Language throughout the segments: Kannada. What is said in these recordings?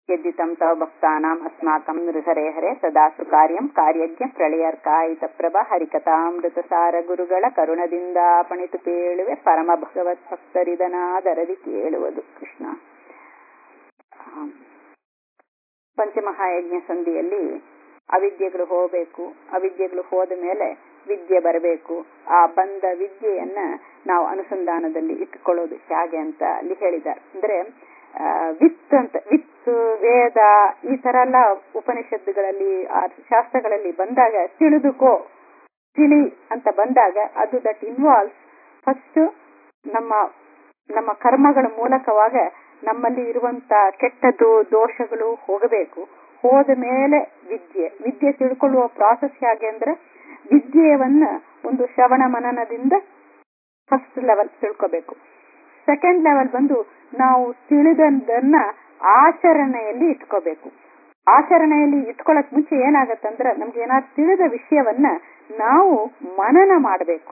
यद्दितं तव भक्तानाम् अस्माकं नृहरे हरे ಸದಾ ಸುಕಾರ್ಯಂ ಕಾರ್ಯಜ್ಞ ಪ್ರಳಯರ್ಕಾಯಿತ ಪ್ರಭ ಹರಿಕಥಾಮೃತಸಾರ ಗುರುಗಳ ಕರುಣದಿಂದ ಪಣಿತು ಕೇಳುವೆ ಪರಮ ಭಗವತ್ ಭಕ್ತರಿದನಾದರದಿ ಕೇಳುವುದು ಕೃಷ್ಣ ಪಂಚಮಹಾಯಜ್ಞ ಸಂಧಿಯಲ್ಲಿ ಅವಿದ್ಯೆಗಳು ಹೋಗಬೇಕು ಅವಿದ್ಯೆಗಳು ಹೋದ ಮೇಲೆ ವಿದ್ಯೆ ಬರಬೇಕು ಆ ಬಂದ ವಿದ್ಯೆಯನ್ನ ನಾವು ಅನುಸಂಧಾನದಲ್ಲಿ ಇಟ್ಕೊಳ್ಳೋದು ಹೇಗೆ ಅಂತ ಅಲ್ಲಿ ಹೇಳಿದ್ದಾರೆ ಅಂದ್ರೆ ವಿತ್ ಅಂತ ವಿತ್ ವೇದ ಈ ತರ ಎಲ್ಲ ಉಪನಿಷತ್ತುಗಳಲ್ಲಿ ಶಾಸ್ತ್ರಗಳಲ್ಲಿ ಬಂದಾಗ ತಿಳಿದುಕೋ ತಿಳಿ ಅಂತ ಬಂದಾಗ ಅದು ದಟ್ ಇನ್ವಾಲ್ವ್ ಫಸ್ಟ್ ನಮ್ಮ ನಮ್ಮ ಕರ್ಮಗಳ ಮೂಲಕವಾಗ ನಮ್ಮಲ್ಲಿ ಇರುವಂತ ಕೆಟ್ಟದ್ದು ದೋಷಗಳು ಹೋಗಬೇಕು ಹೋದ ಮೇಲೆ ವಿದ್ಯೆ ವಿದ್ಯೆ ತಿಳ್ಕೊಳ್ಳುವ ಪ್ರಾಸೆಸ್ ಹೇಗೆ ಅಂದ್ರೆ ವಿದ್ಯೆಯವನ್ನ ಒಂದು ಶ್ರವಣ ಮನನದಿಂದ ಫಸ್ಟ್ ಲೆವೆಲ್ ತಿಳ್ಕೋಬೇಕು ಸೆಕೆಂಡ್ ಲೆವೆಲ್ ಬಂದು ನಾವು ತಿಳಿದನ್ನ ಆಚರಣೆಯಲ್ಲಿ ಇಟ್ಕೋಬೇಕು ಆಚರಣೆಯಲ್ಲಿ ಇಟ್ಕೊಳ್ಳಕ್ ಮುಂಚೆ ಏನಾಗತ್ತಂದ್ರೆ ನಮ್ಗೆ ಏನಾದ್ರು ತಿಳಿದ ವಿಷಯವನ್ನ ನಾವು ಮನನ ಮಾಡಬೇಕು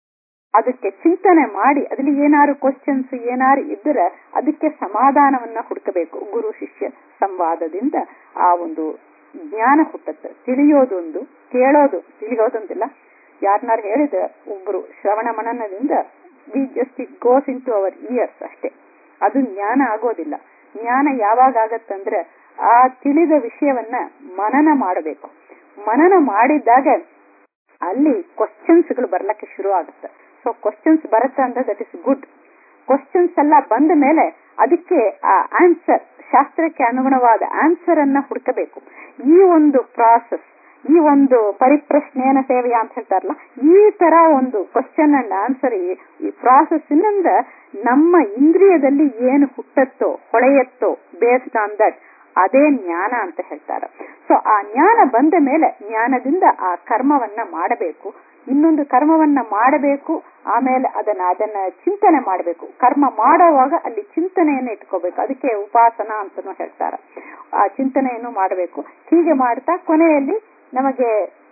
ಅದಕ್ಕೆ ಚಿಂತನೆ ಮಾಡಿ ಅದ್ರಲ್ಲಿ ಏನಾರು ಕ್ವಶನ್ಸ್ ಏನಾರು ಇದ್ರೆ ಅದಕ್ಕೆ ಸಮಾಧಾನವನ್ನ ಹುಡುಕಬೇಕು ಗುರು ಶಿಷ್ಯ ಸಂವಾದದಿಂದ ಆ ಒಂದು ಜ್ಞಾನ ಹುಟ್ಟುತ್ತೆ ತಿಳಿಯೋದೊಂದು ಕೇಳೋದು ತಿಳಿಯೋದೊಂದಿಲ್ಲ ಯಾರನ್ನಾರು ಹೇಳಿದ ಒಬ್ರು ಶ್ರವಣ ಮನನದಿಂದ we just it goes into our ears ಅಷ್ಟೇ ಅದು ಜ್ಞಾನ ಆಗೋದಿಲ್ಲ ಜ್ಞಾನ ಯಾವಾಗ ಆಗತ್ತಂದ್ರೆ ಆ ತಿಳಿದ ವಿಷಯವನ್ನ ಮನನ ಮಾಡಬೇಕು ಮನನ ಮಾಡಿದಾಗ ಅಲ್ಲಿ ಕ್ವಶನ್ಸ್ಗಳು ಬರ್ಲಕ್ಕೆ ಶುರು ಆಗುತ್ತೆ ಸೊ ಕ್ವಶನ್ಸ್ ಬರುತ್ತೆ ಅಂದ್ರೆ ದಟ್ ಇಸ್ ಗುಡ್ ಕ್ವಶನ್ಸ್ ಎಲ್ಲ ಬಂದ ಮೇಲೆ ಅದಕ್ಕೆ ಆ ಆನ್ಸರ್ ಶಾಸ್ತ್ರಕ್ಕೆ ಅನುಗುಣವಾದ ಆನ್ಸರ್ ಅನ್ನ ಹುಡುಕಬೇಕು ಈ ಒಂದು ಪ್ರಾಸೆಸ್ ಈ ಒಂದು ಪರಿಪ್ರಶ್ನೆಯನ ಸೇವೆಯ ಅಂತ ಹೇಳ್ತಾರಲ್ಲ ಈ ತರ ಒಂದು ಕ್ವಶನ್ ಅಂಡ್ ಆನ್ಸರ್ ಈ ಪ್ರಾಸೆಸ್ ಇಂದ ನಮ್ಮ ಇಂದ್ರಿಯದಲ್ಲಿ ಏನು ಹುಟ್ಟತ್ತೋ ಹೊಳೆಯತ್ತೋ ಬೇಸ್ಡ್ ಆನ್ ದಟ್ ಅದೇ ಜ್ಞಾನ ಅಂತ ಹೇಳ್ತಾರೆ ಸೊ ಆ ಜ್ಞಾನ ಬಂದ ಮೇಲೆ ಜ್ಞಾನದಿಂದ ಆ ಕರ್ಮವನ್ನ ಮಾಡಬೇಕು ಇನ್ನೊಂದು ಕರ್ಮವನ್ನ ಮಾಡಬೇಕು ಆಮೇಲೆ ಅದನ್ನ ಅದನ್ನ ಚಿಂತನೆ ಮಾಡಬೇಕು ಕರ್ಮ ಮಾಡುವಾಗ ಅಲ್ಲಿ ಚಿಂತನೆಯನ್ನು ಇಟ್ಕೋಬೇಕು ಅದಕ್ಕೆ ಉಪಾಸನ ಅಂತಾನು ಹೇಳ್ತಾರೆ ಆ ಚಿಂತನೆಯನ್ನು ಮಾಡಬೇಕು ಹೀಗೆ ಮಾಡ್ತಾ ಕೊನೆಯಲ್ಲಿ ನಮಗೆ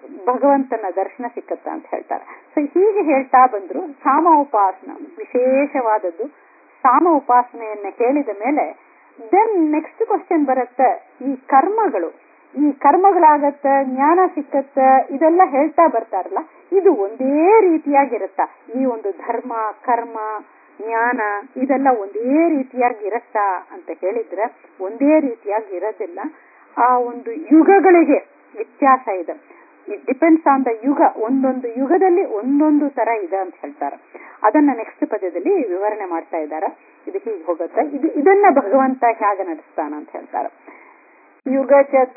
ಭಗವಂತನ ದರ್ಶನ ಸಿಕ್ಕತ್ತ ಅಂತ ಹೇಳ್ತಾರೆ ಸೊ ಹೀಗೆ ಹೇಳ್ತಾ ಬಂದ್ರು ಸಾಮ ಉಪಾಸನ ವಿಶೇಷವಾದದ್ದು ಸಾಮ ಉಪಾಸನೆಯನ್ನ ಹೇಳಿದ ಮೇಲೆ ದೆನ್ ನೆಕ್ಸ್ಟ್ ಕ್ವಶನ್ ಬರುತ್ತೆ ಈ ಕರ್ಮಗಳು ಈ ಕರ್ಮಗಳಾಗತ್ತ ಜ್ಞಾನ ಸಿಕ್ಕತ್ತ ಇದೆಲ್ಲ ಹೇಳ್ತಾ ಬರ್ತಾರಲ್ಲ ಇದು ಒಂದೇ ರೀತಿಯಾಗಿರುತ್ತ ಈ ಒಂದು ಧರ್ಮ ಕರ್ಮ ಜ್ಞಾನ ಇದೆಲ್ಲ ಒಂದೇ ರೀತಿಯಾಗಿರತ್ತಾ ಅಂತ ಹೇಳಿದ್ರೆ ಒಂದೇ ರೀತಿಯಾಗಿ ಇರೋದಿಲ್ಲ ಆ ಒಂದು ಯುಗಗಳಿಗೆ ವ್ಯತ್ಯಾಸ ಇದೆ ಇಟ್ ಡಿಪೆಂಡ್ಸ್ ಆನ್ ದ ಯುಗ ಒಂದೊಂದು ಯುಗದಲ್ಲಿ ಒಂದೊಂದು ತರ ಇದೆ ಅಂತ ಹೇಳ್ತಾರೆ ಅದನ್ನ ನೆಕ್ಸ್ಟ್ ಪದ್ಯದಲ್ಲಿ ವಿವರಣೆ ಮಾಡ್ತಾ ಇದ್ದಾರೆ ಇದು ಹೀಗೆ ಹೋಗುತ್ತೆ ಇದು ಇದನ್ನ ಭಗವಂತ ಹೇಗೆ ನಡೆಸ್ತಾನ ಅಂತ ಹೇಳ್ತಾರೆ ಯುಗ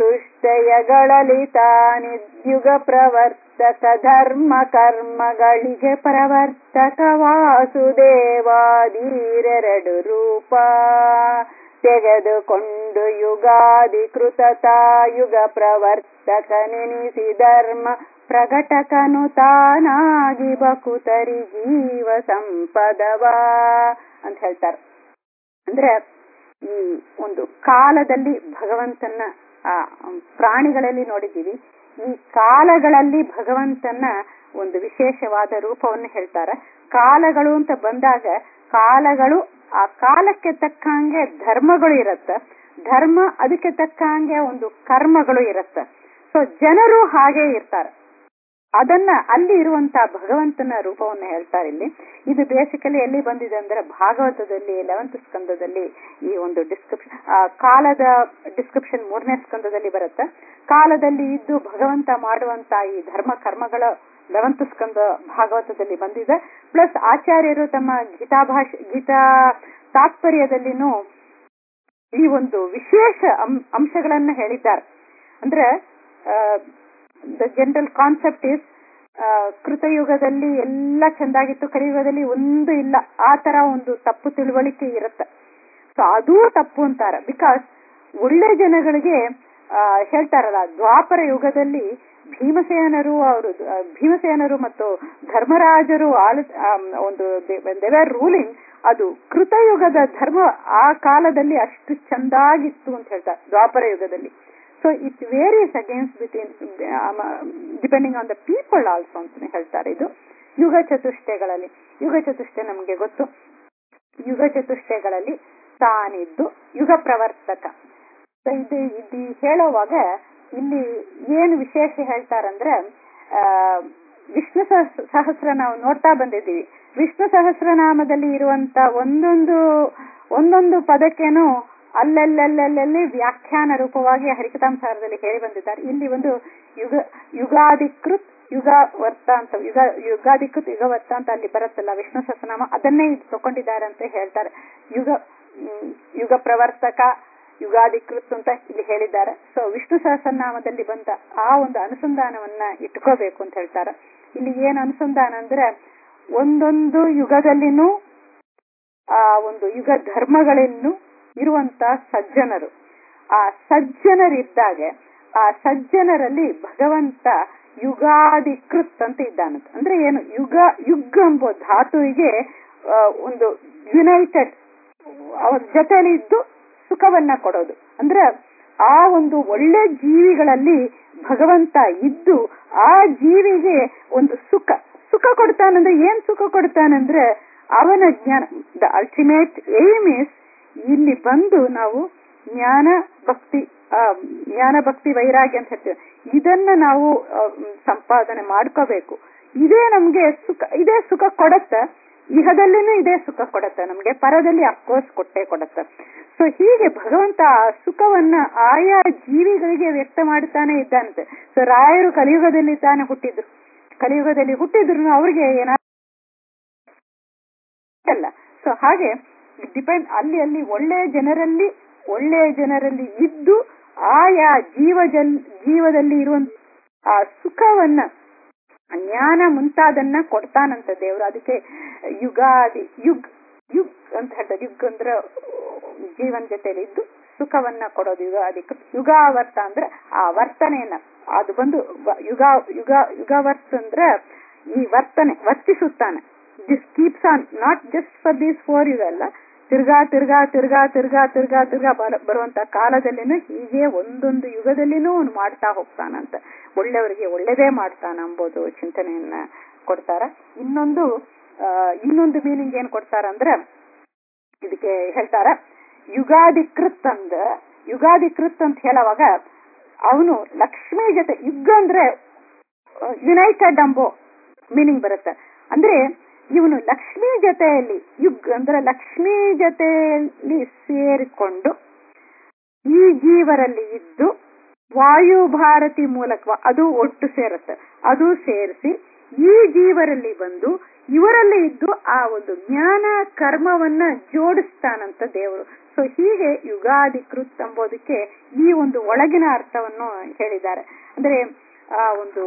ಚತುಷ್ಟಯಗಳಲ್ಲಿ ತಾನಿದ್ಯುಗ ಪ್ರವರ್ತಕ ಧರ್ಮ ಕರ್ಮಗಳಿಗೆ ಪ್ರವರ್ತಕ ವಾಸುದೇವಾದೀರೆರಡು ರೂಪ ತೆಗೆದುಕೊಂಡು ಯುಗಾಧಿಕೃತ ಯುಗ ಪ್ರವರ್ತಕ ನೆನೆಸಿ ಧರ್ಮ ಪ್ರಕಟಕನು ತಾನಾಗಿ ಬಕುತರಿ ಜೀವ ಸಂಪದವಾ ಅಂತ ಹೇಳ್ತಾರೆ ಅಂದ್ರೆ ಈ ಒಂದು ಕಾಲದಲ್ಲಿ ಭಗವಂತನ ಆ ಪ್ರಾಣಿಗಳಲ್ಲಿ ನೋಡಿದ್ದೀವಿ ಈ ಕಾಲಗಳಲ್ಲಿ ಭಗವಂತನ ಒಂದು ವಿಶೇಷವಾದ ರೂಪವನ್ನು ಹೇಳ್ತಾರೆ ಕಾಲಗಳು ಅಂತ ಬಂದಾಗ ಕಾಲಗಳು ಆ ಕಾಲಕ್ಕೆ ತಕ್ಕಂಗೆ ಧರ್ಮಗಳು ಇರತ್ತ ಧರ್ಮ ಅದಕ್ಕೆ ತಕ್ಕಂಗೆ ಒಂದು ಕರ್ಮಗಳು ಇರತ್ತ ಸೊ ಜನರು ಹಾಗೆ ಇರ್ತಾರೆ ಅದನ್ನ ಅಲ್ಲಿ ಇರುವಂತ ಭಗವಂತನ ರೂಪವನ್ನು ಹೇಳ್ತಾರೆ ಇಲ್ಲಿ ಇದು ಬೇಸಿಕಲಿ ಎಲ್ಲಿ ಬಂದಿದೆ ಅಂದ್ರೆ ಭಾಗವತದಲ್ಲಿ ಲೆವೆಂತ್ ಸ್ಕಂದದಲ್ಲಿ ಈ ಒಂದು ಡಿಸ್ಕ್ರಿಪ್ಷನ್ ಕಾಲದ ಡಿಸ್ಕ್ರಿಪ್ಷನ್ ಮೂರನೇ ಸ್ಕಂದದಲ್ಲಿ ಬರುತ್ತೆ ಕಾಲದಲ್ಲಿ ಇದ್ದು ಭಗವಂತ ಮಾಡುವಂತ ಈ ಧರ್ಮ ಕರ್ಮಗಳ ಲೆವೆಂತ್ ಸ್ಕಂದ ಭಾಗವತದಲ್ಲಿ ಬಂದಿದೆ ಪ್ಲಸ್ ಆಚಾರ್ಯರು ತಮ್ಮ ಗೀತಾ ಭಾಷೆ ಗೀತಾ ತಾತ್ಪರ್ಯದಲ್ಲಿನೂ ಈ ಒಂದು ವಿಶೇಷ ಅಂಶಗಳನ್ನ ಹೇಳಿದ್ದಾರೆ ಅಂದ್ರೆ ದ ಜನರಲ್ ಕಾನ್ಸೆಪ್ಟ್ ಇಸ್ ಕೃತಯುಗದಲ್ಲಿ ಎಲ್ಲ ಚೆಂದಾಗಿತ್ತು ಕಲಿಯುಗದಲ್ಲಿ ಒಂದು ಇಲ್ಲ ಆ ತರ ಒಂದು ತಪ್ಪು ತಿಳುವಳಿಕೆ ಇರುತ್ತೆ ಸೊ ಅದೂ ತಪ್ಪು ಅಂತಾರೆ ಬಿಕಾಸ್ ಒಳ್ಳೆ ಜನಗಳಿಗೆ ಹೇಳ್ತಾರಲ್ಲ ದ್ವಾಪರ ಯುಗದಲ್ಲಿ ಭೀಮಸೇನರು ಅವರು ಭೀಮಸೇನರು ಮತ್ತು ಧರ್ಮರಾಜರು ಆಳ ಒಂದು ದೇವರ್ ರೂಲಿಂಗ್ ಅದು ಕೃತಯುಗದ ಧರ್ಮ ಆ ಕಾಲದಲ್ಲಿ ಅಷ್ಟು ಚಂದಾಗಿತ್ತು ಅಂತ ಹೇಳ್ತಾರೆ ದ್ವಾಪರ ಯುಗದಲ್ಲಿ so it varies against between depending on the people also ಅಂತಾನೆ ಹೇಳ್ತಾರೆ ಇದು ಯುಗ ಚತುಷ್ಟಯಗಳಲ್ಲಿ ಯುಗ ಚತುಷ್ಟಯ ನಮಗೆ ಗೊತ್ತು ಯುಗ ಚತುಷ್ಟಯಗಳಲ್ಲಿ ತಾನಿದ್ದು ಯುಗ ಪ್ರವರ್ತಕ ಸೊ ಇದು ಇದು ಹೇಳುವಾಗ ಇಲ್ಲಿ ಏನು ವಿಶೇಷ ಹೇಳ್ತಾರಂದ್ರೆ ಆ ವಿಷ್ಣು ಸಹಸ್ರ ಸಹಸ್ರ ನಾವು ನೋಡ್ತಾ ಬಂದಿದ್ದೀವಿ ವಿಷ್ಣು ಸಹಸ್ರನಾಮದಲ್ಲಿ ಇರುವಂತ ಒಂದೊಂದು ಒಂದೊಂದು ಪದಕ್ಕೇನು ಅಲ್ಲಲ್ಲಲ್ಲಲ್ಲಿ ವ್ಯಾಖ್ಯಾನ ರೂಪವಾಗಿ ಹರಿಕತಾಂಸಾರದಲ್ಲಿ ಹೇಳಿ ಬಂದಿದ್ದಾರೆ ಇಲ್ಲಿ ಒಂದು ಯುಗ ಯುಗಾಧಿಕೃತ್ ಯುಗ ವರ್ತ ಅಂತ ಯುಗ ಯುಗಾಧಿಕೃತ್ ಯುಗ ವರ್ತ ಅಂತ ಅಲ್ಲಿ ಬರುತ್ತಲ್ಲ ವಿಷ್ಣು ಸಹಸ್ರನಾಮ ಅದನ್ನೇ ಇದು ತಗೊಂಡಿದ್ದಾರೆ ಅಂತ ಹೇಳ್ತಾರೆ ಯುಗ ಹ್ಮ್, ಯುಗ ಪ್ರವರ್ತಕ ಯುಗಾಧಿಕೃತ್ ಅಂತ ಇಲ್ಲಿ ಹೇಳಿದ್ದಾರೆ ಸೊ ವಿಷ್ಣು ಸಹಸ್ರನಾಮದಲ್ಲಿ ಬಂದ ಆ ಒಂದು ಅನುಸಂಧಾನವನ್ನ ಇಟ್ಕೋಬೇಕು ಅಂತ ಹೇಳ್ತಾರೆ ಇಲ್ಲಿ ಏನ್ ಅನುಸಂಧಾನ ಅಂದ್ರೆ ಒಂದೊಂದು ಯುಗದಲ್ಲಿನೂ ಆ ಒಂದು ಯುಗ ಧರ್ಮಗಳನ್ನು ಇರುವಂತ ಸಜ್ಜನರು ಆ ಸಜ್ಜನರಿದ್ದಾಗ ಆ ಸಜ್ಜನರಲ್ಲಿ ಭಗವಂತ ಯುಗಾಧಿಕೃತ್ ಅಂತ ಇದ್ದಾನಂತ ಅಂದ್ರೆ ಏನು ಯುಗ ಯುಗ್ ಎಂಬ ಧಾತುವಿಗೆ ಆ, ಒಂದು ಯುನೈಟೆಡ್ ಅವ್ರ ಜೊತೆಲಿ ಇದ್ದು ಸುಖವನ್ನ ಕೊಡೋದು ಅಂದ್ರೆ ಆ ಒಂದು ಒಳ್ಳೆ ಜೀವಿಗಳಲ್ಲಿ ಭಗವಂತ ಇದ್ದು ಆ ಜೀವಿಗೆ ಒಂದು ಸುಖ ಸುಖ ಕೊಡ್ತಾನಂದ್ರೆ ಏನ್ ಸುಖ ಕೊಡ್ತಾನಂದ್ರೆ ಅವನ ಜ್ಞಾನ ದ ಅಲ್ಟಿಮೇಟ್ ಏಮ್ ಇಸ್ ಇಲ್ಲಿ ಬಂದು ನಾವು ಜ್ಞಾನ ಭಕ್ತಿ ಆ, ಜ್ಞಾನ ಭಕ್ತಿ ವೈರಾಗ್ಯ ಅಂತ ಹೇಳ್ತೇವೆ ಇದನ್ನ ನಾವು ಆ, ಮ್, ಸಂಪಾದನೆ ಮಾಡ್ಕೋಬೇಕು ಇದೇ ನಮ್ಗೆ ಸುಖ ಇದೇ ಸುಖ ಕೊಡತ್ತೆ ಇಹದಲ್ಲಿನೂ ಇದೇ ಸುಖ ಕೊಡತ್ತೆ ನಮ್ಗೆ ಪರದಲ್ಲಿ ಅಫ್ಕೋರ್ಸ್ ಕೊಟ್ಟೆ ಕೊಡತ್ತೆ ಸೊ ಹೀಗೆ ಭಗವಂತ ಆ ಸುಖವನ್ನ ಆಯಾ ಜೀವಿಗಳಿಗೆ ವ್ಯಕ್ತ ಮಾಡ್ತಾನೆ ಇದ್ದಾನಂತೆ ಸೊ ರಾಯರು ಕಲಿಯುಗದಲ್ಲಿ ತಾನೇ ಹುಟ್ಟಿದ್ರು ಕಲಿಯುಗದಲ್ಲಿ ಹುಟ್ಟಿದ್ರು ಅವ್ರಿಗೆ ಏನಾದ್ರು ಅಲ್ಲ ಸೊ ಹಾಗೆ ಡಿಪೆಂಡ್ ಅಲ್ಲಿ ಅಲ್ಲಿ ಒಳ್ಳೆಯ ಜನರಲ್ಲಿ ಒಳ್ಳೆಯ ಜನರಲ್ಲಿ ಇದ್ದು ಆಯಾ ಜೀವ ಜನ್ ಜೀವದಲ್ಲಿ ಇರುವಂತ ಆ ಸುಖವನ್ನ ಜ್ಞಾನ ಮುಂತಾದನ್ನ ಕೊಡ್ತಾನಂತ ದೇವರು ಅದಕ್ಕೆ ಯುಗಾದಿ ಯುಗ್ ಯುಗ್ ಅಂತ ಹೇಳ್ತಾರೆ ಯುಗ್ ಅಂದ್ರೆ ಜೀವನ ಜೊತೆಲಿ ಇದ್ದು ಸುಖವನ್ನ ಕೊಡೋದು ಯುಗಾದಿ ಯುಗಾವರ್ತ ಅಂದ್ರೆ ಆ ವರ್ತನೆಯನ್ನ ಅದು ಬಂದು ವ- ಯುಗ ಯುಗ ಯುಗಾವರ್ತ ಅಂದ್ರೆ ಈ ವರ್ತನೆ ವರ್ತಿಸುತ್ತಾನೆ this keeps on not just for these four ಯುಗ ಅಲ್ಲ ತಿರ್ಗಾ ತಿರ್ಗಾ ತಿರ್ಗಾ ತಿರ್ಗಾ ತಿರ್ಗಾ ತಿರ್ಗಾ ಬರ- ಬರುವಂತ ಕಾಲದಲ್ಲಿನೂ ಹೀಗೆ ಒಂದೊಂದು ಯುಗದಲ್ಲಿನೂ ಅವನು ಮಾಡ್ತಾ ಹೋಗ್ತಾನಂತ ಒಳ್ಳೆಯವರಿಗೆ ಒಳ್ಳೆದೇ ಮಾಡ್ತಾನ ಎಂಬುದು ಚಿಂತನೆಯನ್ನ ಕೊಡ್ತಾರ ಇನ್ನೊಂದು ಆ, ಇನ್ನೊಂದು ಮೀನಿಂಗ್ ಏನ್ ಕೊಡ್ತಾರ ಅಂದ್ರೆ ಇದಕ್ಕೆ ಹೇಳ್ತಾರ ಯುಗಾಧಿಕೃತ್ ಅಂದ ಯುಗಾಧಿಕೃತ್ ಅಂತ ಹೇಳುವಾಗ ಅವನು ಲಕ್ಷ್ಮಿ ಜೊತೆ ಯುಗ ಅಂದ್ರೆ ಯುನೈಟೆಡ್ ಅಂಬೋ ಮೀನಿಂಗ್ ಬರುತ್ತೆ ಅಂದ್ರೆ ಇವನು ಲಕ್ಷ್ಮಿ ಜೊತೆಯಲ್ಲಿ ಯುಗ್ ಅಂದ್ರೆ ಲಕ್ಷ್ಮಿ ಜೊತೆಯಲ್ಲಿ ಸೇರಿಕೊಂಡು ಈ ಜೀವರಲ್ಲಿ ಇದ್ದು ವಾಯು ಭಾರತಿ ಮೂಲಕ ಅದು ಒಟ್ಟು ಸೇರುತ್ತೆ ಅದು ಸೇರಿಸಿ ಈ ಜೀವರಲ್ಲಿ ಬಂದು ಇವರಲ್ಲಿ ಇದ್ದು ಆ ಒಂದು ಜ್ಞಾನ ಕರ್ಮವನ್ನ ಜೋಡಿಸ್ತಾನಂತ ದೇವರು ಸೊ ಹೀಗೆ ಯುಗಾಧಿಕೃತ್ ಎಂಬುದಕ್ಕೆ ಈ ಒಂದು ಒಳಗಿನ ಅರ್ಥವನ್ನು ಹೇಳಿದ್ದಾರೆ ಅಂದ್ರೆ ಆ ಒಂದು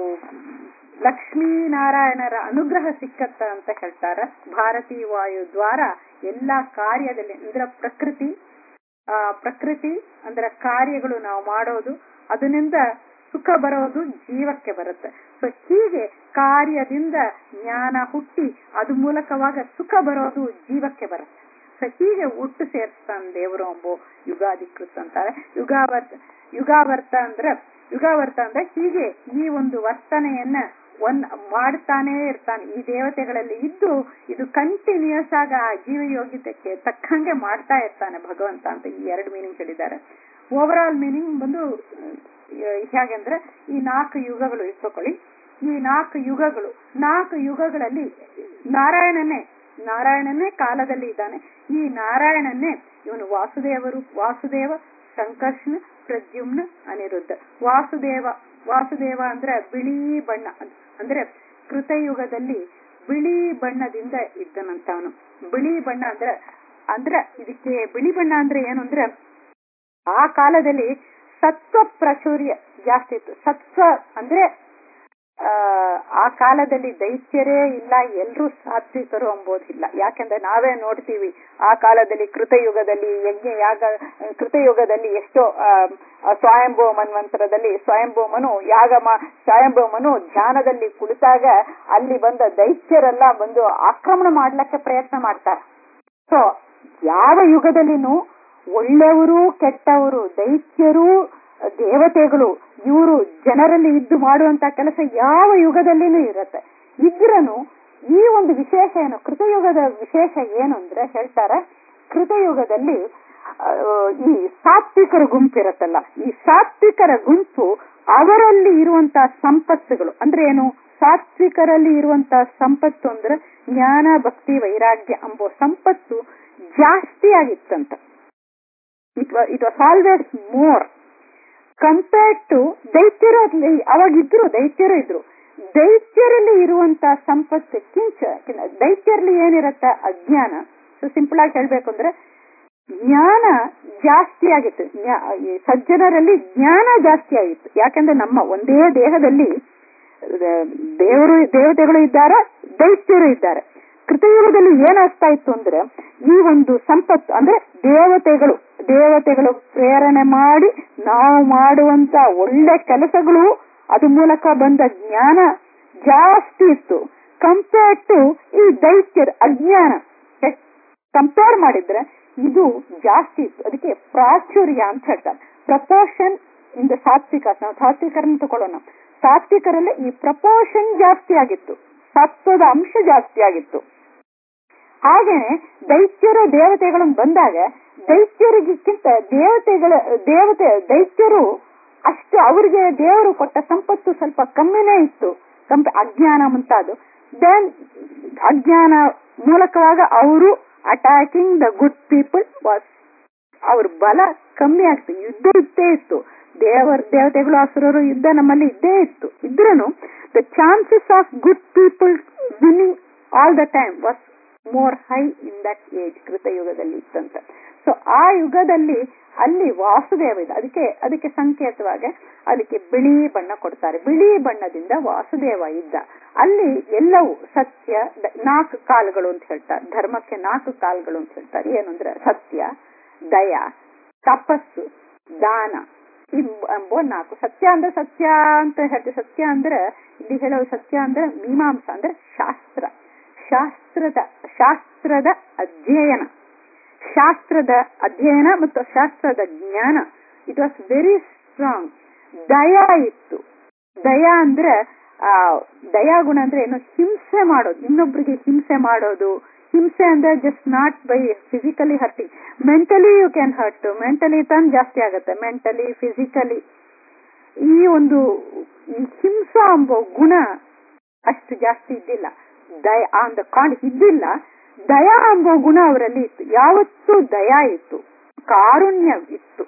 ಲಕ್ಷ್ಮೀ ನಾರಾಯಣರ ಅನುಗ್ರಹ ಸಿಕ್ಕತ್ತ ಅಂತ ಹೇಳ್ತಾರೆ ಭಾರತೀ ವಾಯು ದ್ವಾರ ಎಲ್ಲಾ ಕಾರ್ಯದಲ್ಲಿ ಅಂದ್ರೆ ಪ್ರಕೃತಿ ಆ ಪ್ರಕೃತಿ ಅಂದ್ರೆ ಕಾರ್ಯಗಳು ನಾವು ಮಾಡೋದು ಅದರಿಂದ ಸುಖ ಬರೋದು ಜೀವಕ್ಕೆ ಬರುತ್ತೆ ಸೊ ಹೀಗೆ ಕಾರ್ಯದಿಂದ ಜ್ಞಾನ ಹುಟ್ಟಿ ಅದು ಮೂಲಕವಾಗ ಸುಖ ಬರೋದು ಜೀವಕ್ಕೆ ಬರುತ್ತೆ ಸೊ ಹೀಗೆ ಒಟ್ಟು ಸೇರಿಸ್ತಾನೆ ದೇವರು ಎಂಬೋ ಯುಗಾಧಿಕೃತ ಅಂತಾರೆ ಯುಗಾವರ್ತ ಯುಗಾವರ್ತ ಅಂದ್ರೆ ಯುಗಾವರ್ತ ಅಂದ್ರೆ ಹೀಗೆ ಈ ಒಂದು ವರ್ತನೆಯನ್ನ ಒಂದ್ ಮಾಡ್ತಾನೇ ಇರ್ತಾನೆ ಈ ದೇವತೆಗಳಲ್ಲಿ ಇದ್ದು ಇದು ಕಂಟಿನ್ಯೂಸ್ ಆಗ ಆ ಜೀವ ಯೋಗ್ಯತೆಗೆ ತಕ್ಕಂಗೆ ಮಾಡ್ತಾ ಇರ್ತಾನೆ ಭಗವಂತ ಅಂತ ಈ ಎರಡು ಮೀನಿಂಗ್ ಹೇಳಿದ್ದಾರೆ ಓವರ್ ಆಲ್ ಮೀನಿಂಗ್ ಬಂದು ಅಹ್, ಹೇಗೆಂದ್ರೆ ಈ ನಾಲ್ಕು ಯುಗಗಳು ಇಟ್ಕೊಳ್ಳಿ ಈ ನಾಲ್ಕು ಯುಗಗಳು ನಾಲ್ಕು ಯುಗಗಳಲ್ಲಿ ನಾರಾಯಣನೇ ನಾರಾಯಣನೇ ಕಾಲದಲ್ಲಿ ಇದ್ದಾನೆ ಈ ನಾರಾಯಣನ್ನೇ ಇವನು ವಾಸುದೇವರು ವಾಸುದೇವ ಸಂಕರ್ಷಣ ಪ್ರದ್ಯುಮ್ನ ಅನಿರುದ್ಧ ವಾಸುದೇವ ವಾಸುದೇವ ಅಂದ್ರೆ ಬಿಳಿ ಬಣ್ಣ ಅಂದ್ರೆ ಕೃತಯುಗದಲ್ಲಿ ಬಿಳಿ ಬಣ್ಣದಿಂದ ಇದ್ದನಂತವನು ಬಿಳಿ ಬಣ್ಣ ಅಂದ್ರೆ ಅಂದ್ರೆ ಇದಕ್ಕೆ ಬಿಳಿ ಬಣ್ಣ ಅಂದ್ರೆ ಏನು ಅಂದ್ರೆ ಆ ಕಾಲದಲ್ಲಿ ಸತ್ವ ಪ್ರಾಚುರ್ಯ ಜಾಸ್ತಿ ಇತ್ತು ಸತ್ವ ಅಂದ್ರೆ ಆ, ಆ ಕಾಲದಲ್ಲಿ ದೈತ್ಯರೇ ಇಲ್ಲ ಎಲ್ಲರೂ ಸಾತ್ವಿಕರು ಎಂಬುದಿಲ್ಲ ಯಾಕೆಂದ್ರೆ ನಾವೇ ನೋಡ್ತೀವಿ ಆ ಕಾಲದಲ್ಲಿ ಕೃತಯುಗದಲ್ಲಿ ಯಜ್ಞ ಯಾಗ ಕೃತಯುಗದಲ್ಲಿ ಎಷ್ಟೋ ಆ, ಆ ಸ್ವಯಂಭೂ ಮನ್ವಂತರದಲ್ಲಿ ಸ್ವಯಂಭೂಮನು ಯಾಗ ಮಾ ಸ್ವಯಂಭೂಮನು ಧ್ಯಾನದಲ್ಲಿ ಕುಳಿತಾಗ ಅಲ್ಲಿ ಬಂದ ದೈತ್ಯರೆಲ್ಲ ಬಂದು ಆಕ್ರಮಣ ಮಾಡ್ಲಿಕ್ಕೆ ಪ್ರಯತ್ನ ಮಾಡ್ತಾರೆ ಸೊ ಯಾವ ಯುಗದಲ್ಲಿನೂ ಒಳ್ಳೆಯವರು ಕೆಟ್ಟವರು ದೈತ್ಯರು ದೇವತೆಗಳು ಇವರು ಜನರಲ್ಲಿ ಇದ್ದು ಮಾಡುವಂತ ಕೆಲಸ ಯಾವ ಯುಗದಲ್ಲಿನೂ ಇರುತ್ತೆ ಇದ್ರನು ಈ ಒಂದು ವಿಶೇಷ ಏನು ಕೃತಯುಗದ ವಿಶೇಷ ಏನು ಅಂದ್ರೆ ಹೇಳ್ತಾರೆ ಕೃತಯುಗದಲ್ಲಿ ಆ, ಈ ಸಾತ್ವಿಕರ ಗುಂಪಿರತ್ತಲ್ಲ ಈ ಸಾತ್ವಿಕರ ಗುಂಪು ಅವರಲ್ಲಿ ಇರುವಂತ ಸಂಪತ್ತುಗಳು ಅಂದ್ರೆ ಏನು ಸಾತ್ವಿಕರಲ್ಲಿ ಇರುವಂತ ಸಂಪತ್ತು ಅಂದ್ರೆ ಜ್ಞಾನ ಭಕ್ತಿ ವೈರಾಗ್ಯ ಎಂಬೋ ಸಂಪತ್ತು ಜಾಸ್ತಿ ಆಗಿತ್ತಂತ it it was always more compared to ದೈತ್ಯರಲ್ಲಿ ಅವಾಗ ಇದ್ರು ದೈತ್ಯರು ಇದ್ರು ದೈತ್ಯರಲ್ಲಿ ಇರುವಂತ ಸಂಪತ್ತು ಕಿಂಚ ದೈತ್ಯರಲ್ಲಿ ಏನಿರತ್ತ ಅಜ್ಞಾನ ಸೊ ಸಿಂಪಲ್ ಆಗಿ ಹೇಳ್ಬೇಕು ಅಂದ್ರೆ ಜ್ಞಾನ ಜಾಸ್ತಿ ಆಗಿತ್ತು ಜ್ಞಾ- ಈ ಸಜ್ಜನರಲ್ಲಿ ಜ್ಞಾನ ಜಾಸ್ತಿ ಆಗಿತ್ತು ಯಾಕಂದ್ರೆ ನಮ್ಮ ಒಂದೇ ದೇಹದಲ್ಲಿ ಅಹ್, ದೇವರು ದೇವತೆಗಳು ಇದ್ದಾರೆ ದೈತ್ಯರು ಇದ್ದಾರೆ ಕೃತಯುಗದಲ್ಲಿ ಏನಾಗ್ತಾ ಇತ್ತು ಅಂದ್ರೆ ಈ ಒಂದು ಸಂಪತ್ತು ಅಂದ್ರೆ ದೇವತೆಗಳು ದೇವತೆಗಳು ಪ್ರೇರಣೆ ಮಾಡಿ ನಾವು ಮಾಡುವಂತ ಒಳ್ಳೆ ಕೆಲಸಗಳು ಅದು ಮೂಲಕ ಬಂದ ಜ್ಞಾನ ಜಾಸ್ತಿ ಇತ್ತು ಕಂಪೇರ್ ಟು ಈ ದೈತ್ಯರ ಅಜ್ಞಾನ ಕಂಪೇರ್ ಮಾಡಿದ್ರೆ ಇದು ಜಾಸ್ತಿ ಇತ್ತು ಅದಕ್ಕೆ ಪ್ರಾಚುರ್ಯ ಅಂತ ಹೇಳ್ತಾರೆ ಪ್ರಪೋರ್ಷನ್ ಇನ್ ದ ಸಾತ್ವಿಕ ನಾವು ಸಾತ್ವಿಕರನ್ನು ತಗೊಳ್ಳೋಣ ಸಾತ್ವಿಕರಲ್ಲಿ ಈ ಪ್ರಪೋರ್ಷನ್ ಜಾಸ್ತಿ ಆಗಿತ್ತು ಸತ್ವದ ಅಂಶ ಜಾಸ್ತಿ ಆಗಿತ್ತು ಹಾಗೇನೆ ದೈತ್ಯರು ದೇವತೆಗಳು ಬಂದಾಗ ದೈತ್ಯರಿಗಿಂತ ದೇವತೆಗಳ ದೇವತೆ ದೈತ್ಯರು ಅಷ್ಟು ಅವರಿಗೆ ದೇವರು ಕೊಟ್ಟ ಸಂಪತ್ತು ಸ್ವಲ್ಪ ಕಮ್ಮಿನೇ ಇತ್ತು ಕಂಪ ಅಜ್ಞಾನ ಮುಂತಾದು ದೆನ್ ಅಜ್ಞಾನ ಮೂಲಕವಾಗ ಅವರು attacking the good people was ಅವ್ರ ಬಲ ಕಮ್ಮಿ ಆಗ್ತು ಯುದ್ಧ ಇದ್ದೇ ಇತ್ತು ದೇವರ ದೇವತೆಗಳು ಅಸುರರು ಯುದ್ಧ ನಮ್ಮಲ್ಲಿ ಇದ್ದೇ ಇತ್ತು ಇದ್ರೂ the chances of good people winning all the time was more high in that age ಕೃತಯುಗದಲ್ಲಿ ಇತ್ತಂತ ಸೊ ಆ ಯುಗದಲ್ಲಿ ಅಲ್ಲಿ ವಾಸುದೇವ ಇದೆ ಅದಕ್ಕೆ ಅದಕ್ಕೆ ಸಂಕೇತವಾಗಿ ಅದಕ್ಕೆ ಬಿಳಿ ಬಣ್ಣ ಕೊಡ್ತಾರೆ ಬಿಳಿ ಬಣ್ಣದಿಂದ ವಾಸುದೇವ ಇದ್ದ ಅಲ್ಲಿ ಎಲ್ಲವೂ ಸತ್ಯ ದ- ನಾಲ್ಕು ಕಾಲುಗಳು ಅಂತ ಹೇಳ್ತಾರೆ ಧರ್ಮಕ್ಕೆ ನಾಲ್ಕು ಕಾಲುಗಳು ಅಂತ ಹೇಳ್ತಾರೆ ಏನಂದ್ರೆ ಸತ್ಯ ದಯ ತಪಸ್ಸು ದಾನ ಇವ್- ಎಂಬೋ ನಾಲ್ಕು ಸತ್ಯ ಅಂದ್ರೆ ಸತ್ಯ ಅಂತ ಹೇಳ್ತೀವಿ ಸತ್ಯ ಅಂದ್ರೆ ಇಲ್ಲಿ ಹೇಳೋ ಸತ್ಯ ಅಂದ್ರೆ ಮೀಮಾಂಸ ಅಂದ್ರೆ ಶಾಸ್ತ್ರ ಶಾಸ್ತ್ರದ ಶಾಸ್ತ್ರದ ಅಧ್ಯಯನ ಶಾಸ್ತ್ರದ ಅಧ್ಯಯನ ಮತ್ತು ಶಾಸ್ತ್ರದ ಜ್ಞಾನ ಇಟ್ ವಾಸ್ ವೆರಿ ಸ್ಟ್ರಾಂಗ್ ದಯಾ ಇತ್ತು ದಯಾ ಅಂದ್ರೆ ಆ ದಯಾಗುಣ ಅಂದ್ರೆ ಏನು ಹಿಂಸೆ ಮಾಡೋದು ಇನ್ನೊಬ್ರಿಗೆ ಹಿಂಸೆ ಮಾಡೋದು ಹಿಂಸೆ ಅಂದ್ರೆ just not by physically hurting mentally you can hurt mentally ತಂದ್ ಜಾಸ್ತಿ ಆಗುತ್ತೆ ಮೆಂಟಲಿ ಫಿಸಿಕಲಿ ಈ ಒಂದು ಈ ಹಿಂಸಾ ಎಂಬ ಗುಣ ಅಷ್ಟು ಜಾಸ್ತಿ ಇದ್ದಿಲ್ಲ ದಯ ಆನ್ ದ ಕಾಂಡ್ ಇದ್ದಿಲ್ಲ ದಯಾ ಎಂಬ ಗುಣ ಅವರಲ್ಲಿ ಇತ್ತು ಯಾವತ್ತೂ ದಯಾ ಇತ್ತು ಕಾರುಣ್ಯ ಇತ್ತು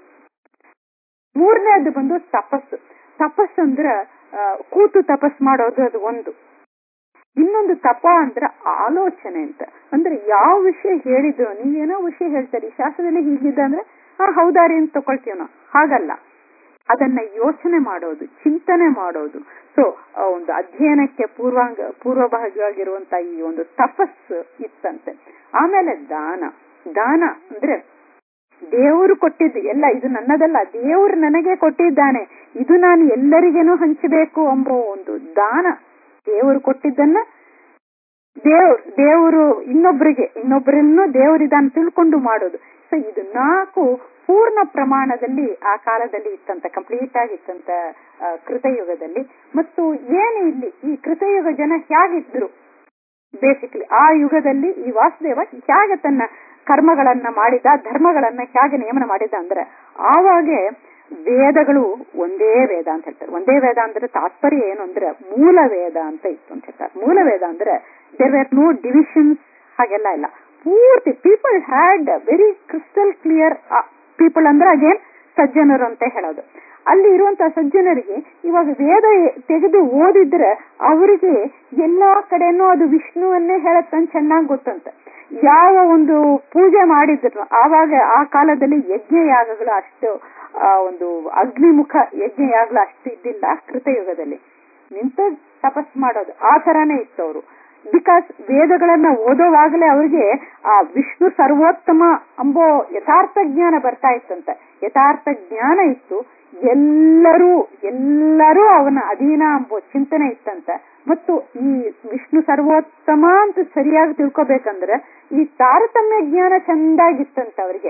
ಮೂರನೇದು ಬಂದು ತಪಸ್ಸು ತಪಸ್ಸು ಅಂದ್ರ ಆ, ಕೂತು ತಪಸ್ ಮಾಡೋದು ಅದು ಒಂದು ಇನ್ನೊಂದು ತಪ ಅಂದ್ರ ಆಲೋಚನೆ ಅಂತ ಅಂದ್ರೆ ಯಾವ ವಿಷಯ ಹೇಳಿದ್ರು ನೀವೇನೋ ವಿಷಯ ಹೇಳ್ತಾರೆ ಈ ಶಾಸ್ತ್ರದಲ್ಲಿ ಹೀಗಿದೆ ಅಂದ್ರೆ ಹಾ ಹೌದಾರಿ ಅಂತ ತಗೊಳ್ತೀವಿ ನಾವು ಹಾಗಲ್ಲ ಅದನ್ನ ಯೋಚನೆ ಮಾಡೋದು ಚಿಂತನೆ ಮಾಡೋದು ಸೊ ಒಂದು ಅಧ್ಯಯನಕ್ಕೆ ಪೂರ್ವಾಂಗ ಪೂರ್ವಭಾಗವಾಗಿರುವಂತ ಈ ಒಂದು ತಪಸ್ಸು ಇತ್ತಂತೆ ಆಮೇಲೆ ದಾನ ದಾನ ಅಂದ್ರೆ ದೇವರು ಕೊಟ್ಟಿದ್ದು ಎಲ್ಲ ಇದು ನನ್ನದಲ್ಲ ದೇವರು ನನಗೆ ಕೊಟ್ಟಿದ್ದಾನೆ ಇದು ನಾನು ಎಲ್ಲರಿಗೇನು ಹಂಚಬೇಕು ಎಂಬ ಒಂದು ದಾನ ದೇವರು ಕೊಟ್ಟಿದ್ದನ್ನ ದೇವ್ರು ದೇವರು ಇನ್ನೊಬ್ಬರಿಗೆ ಇನ್ನೊಬ್ಬರನ್ನು ದೇವರಿದಾನ ತಿಳ್ಕೊಂಡು ಮಾಡೋದು ಸೊ ಇದು ನಾಲ್ಕು ಪೂರ್ಣ ಪ್ರಮಾಣದಲ್ಲಿ ಆ ಕಾಲದಲ್ಲಿ ಇತ್ತಂತ ಕಂಪ್ಲೀಟ್ ಆಗಿತ್ತಂತ ಆ, ಕೃತಯುಗದಲ್ಲಿ ಮತ್ತು ಏನು ಇಲ್ಲಿ ಈ ಕೃತಯುಗ ಜನ ಹೇಗಿದ್ರು ಬೇಸಿಕಲಿ ಆ ಯುಗದಲ್ಲಿ ಈ ವಾಸುದೇವ ಹೇಗೆ ತನ್ನ ಕರ್ಮಗಳನ್ನ ಮಾಡಿದ ಧರ್ಮಗಳನ್ನ ಹೇಗೆ ನೇಮನ ಮಾಡಿದ ಅಂದ್ರೆ ಆವಾಗೆ ವೇದಗಳು ಒಂದೇ ವೇದ ಅಂತ ಹೇಳ್ತಾರೆ ಒಂದೇ ವೇದ ಅಂದ್ರೆ ತಾತ್ಪರ್ಯ ಏನು ಅಂದ್ರೆ ಮೂಲ ವೇದ ಅಂತ ಇತ್ತು ಅಂತ ಹೇಳ್ತಾರೆ ಮೂಲ ವೇದ ಅಂದ್ರೆ ದೇರ್ ವೇರ್ ನೋ ಡಿವಿಷನ್ಸ್ ಹಾಗೆಲ್ಲ ಇಲ್ಲ ಪೂರ್ತಿ people had very crystal clear people ಅಂದ್ರೆ ಅಗೇನ್ ಸಜ್ಜನರು ಅಂತ ಹೇಳೋದು ಅಲ್ಲಿ ಇರುವಂತಹ ಸಜ್ಜನರಿಗೆ ಇವಾಗ ವೇದ ತೆಗೆದು ಓದಿದ್ರೆ ಅವರಿಗೆ ಎಲ್ಲಾ ಕಡೆನೂ ಅದು ವಿಷ್ಣುವನ್ನೇ ಹೇಳತ್ತಂತ ಚೆನ್ನಾಗಿ ಗೊತ್ತಂತ ಯಾವ ಒಂದು ಪೂಜೆ ಮಾಡಿದ್ರು ಆವಾಗ ಆ ಕಾಲದಲ್ಲಿ ಯಜ್ಞ ಯಾಗಗಳು ಅಷ್ಟು ಆ ಒಂದು ಅಗ್ನಿಮುಖ ಯಜ್ಞ ಯಾಗಗಳು ಅಷ್ಟು ಇದ್ದಿಲ್ಲ ಕೃತಯುಗದಲ್ಲಿ ನಿಂತ ತಪಸ್ ಮಾಡೋದು ಆ ತರಾನೇ ಇತ್ತು ಅವರು ಬಿಕಾಸ್ ವೇದಗಳನ್ನ ಓದೋವಾಗಲೇ ಅವರಿಗೆ ಆ ವಿಷ್ಣು ಸರ್ವೋತ್ತಮ ಅಂಬೋ ಯಥಾರ್ಥ ಜ್ಞಾನ ಬರ್ತಾ ಇತ್ತಂತ ಯಥಾರ್ಥ ಜ್ಞಾನ ಇತ್ತು ಎಲ್ಲರೂ ಎಲ್ಲರೂ ಅವನ ಅಧೀನ ಎಂಬೋ ಚಿಂತನೆ ಇತ್ತಂತ ಮತ್ತು ಈ ವಿಷ್ಣು ಸರ್ವೋತ್ತಮ ಅಂತ ಸರಿಯಾಗಿ ತಿಳ್ಕೊಬೇಕಂದ್ರೆ ಈ ತಾರತಮ್ಯ ಜ್ಞಾನ ಚಂದಾಗಿತ್ತಂತ ಅವರಿಗೆ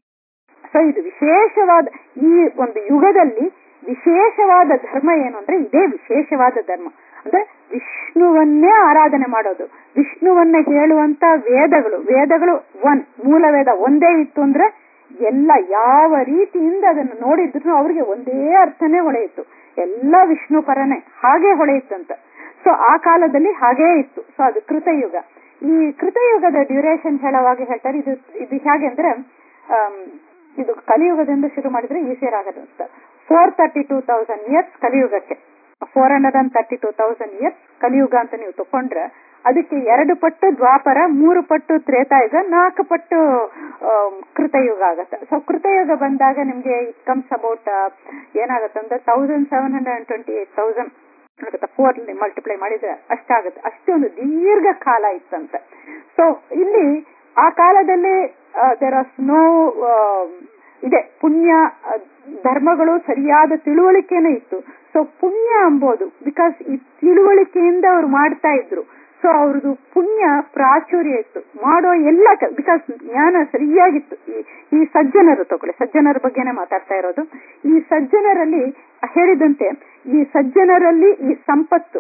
ಸೊ ಇದು ವಿಶೇಷವಾದ ಈ ಒಂದು ಯುಗದಲ್ಲಿ ವಿಶೇಷವಾದ ಧರ್ಮ ಏನು ಅಂದ್ರೆ ಇದೇ ವಿಶೇಷವಾದ ಧರ್ಮ ಅಂದ್ರೆ ವಿಷ್ಣುವನ್ನೇ ಆರಾಧನೆ ಮಾಡೋದು ವಿಷ್ಣುವನ್ನ ಹೇಳುವಂತ ವೇದಗಳು ವೇದಗಳು ಒನ್ ಮೂಲ ವೇದ ಒಂದೇ ಇತ್ತು ಅಂದ್ರೆ ಎಲ್ಲ ಯಾವ ರೀತಿಯಿಂದ ಅದನ್ನು ನೋಡಿದ್ರು ಅವ್ರಿಗೆ ಒಂದೇ ಅರ್ಥನೇ ಹೊಳೆಯಿತು ಎಲ್ಲ ವಿಷ್ಣು ಪರನೇ ಹಾಗೆ ಹೊಳೆಯಿತ್ತಂತ ಸೊ ಆ ಕಾಲದಲ್ಲಿ ಹಾಗೇ ಇತ್ತು ಸೊ ಅದು ಕೃತಯುಗ ಈ ಕೃತಯುಗದ ಡ್ಯೂರೇಷನ್ ಹೇಳುವಾಗ ಹೇಳ್ತಾರೆ ಇದು ಇದು ಹೇಗೆ ಅಂದ್ರೆ ಆಮ್, ಇದು ಕಲಿಯುಗದಿಂದ ಶುರು ಮಾಡಿದ್ರೆ ಈಸಿಯರ್ ಆಗುತ್ತೆ four thirty two thousand years ಕಲಿಯುಗಕ್ಕೆ four hundred and thirty two thousand years ಕಲಿಯುಗ ಅಂತ ನೀವು ತಕೊಂಡ್ರೆ ಅದಕ್ಕೆ ಎರಡು ಪಟ್ಟು ದ್ವಾಪರ ಮೂರು ಪಟ್ಟು ತ್ರೇತಾಯುಗ ನಾಲ್ಕು ಪಟ್ಟು ಆಮ್, ಕೃತಯುಗ ಆಗತ್ತೆ ಸೊ ಕೃತಯುಗ ಬಂದಾಗ ನಿಮ್ಗೆ ಇಟ್ ಕಮ್ಸ್ ಅಬೌಟ್ ಏನಾಗುತ್ತೆ ಅಂದ್ರೆ thousand seven hundred and twenty eight thousand ಆಗುತ್ತೆ ಫೋರ್ ಮಲ್ಟಿಪ್ಲೈ ಮಾಡಿದ್ರೆ ಅಷ್ಟಾಗುತ್ತೆ ಅಷ್ಟೊಂದು ದೀರ್ಘ ಕಾಲ ಇತ್ತಂತೆ ಸೊ ಇಲ್ಲಿ ಆ ಕಾಲದಲ್ಲಿ ದೇರ್ ಆಸ್ ನೋ ಇದೆ ಪುಣ್ಯ ಆ, ಧರ್ಮಗಳು ಸರಿಯಾದ ತಿಳುವಳಿಕೆನೇ ಇತ್ತು ಸೊ ಪುಣ್ಯ ಅಂಬೋದು ಬಿಕಾಸ್ ಈ ತಿಳುವಳಿಕೆಯಿಂದ ಅವ್ರು ಮಾಡ್ತಾ ಇದ್ರು ಸೊ ಅವ್ರದ್ದು ಪುಣ್ಯ ಪ್ರಾಚುರ್ಯ ಇತ್ತು ಮಾಡೋ ಎಲ್ಲ ಬಿಕಾಸ್ ಜ್ಞಾನ ಸರಿಯಾಗಿತ್ತು ಈ- ಈ ಸಜ್ಜನರು ತಗೊಳ್ಳಿ ಸಜ್ಜನರ ಬಗ್ಗೆನೇ ಮಾತಾಡ್ತಾ ಇರೋದು ಈ ಸಜ್ಜನರಲ್ಲಿ ಹೇಳಿದಂತೆ ಈ ಸಜ್ಜನರಲ್ಲಿ ಈ ಸಂಪತ್ತು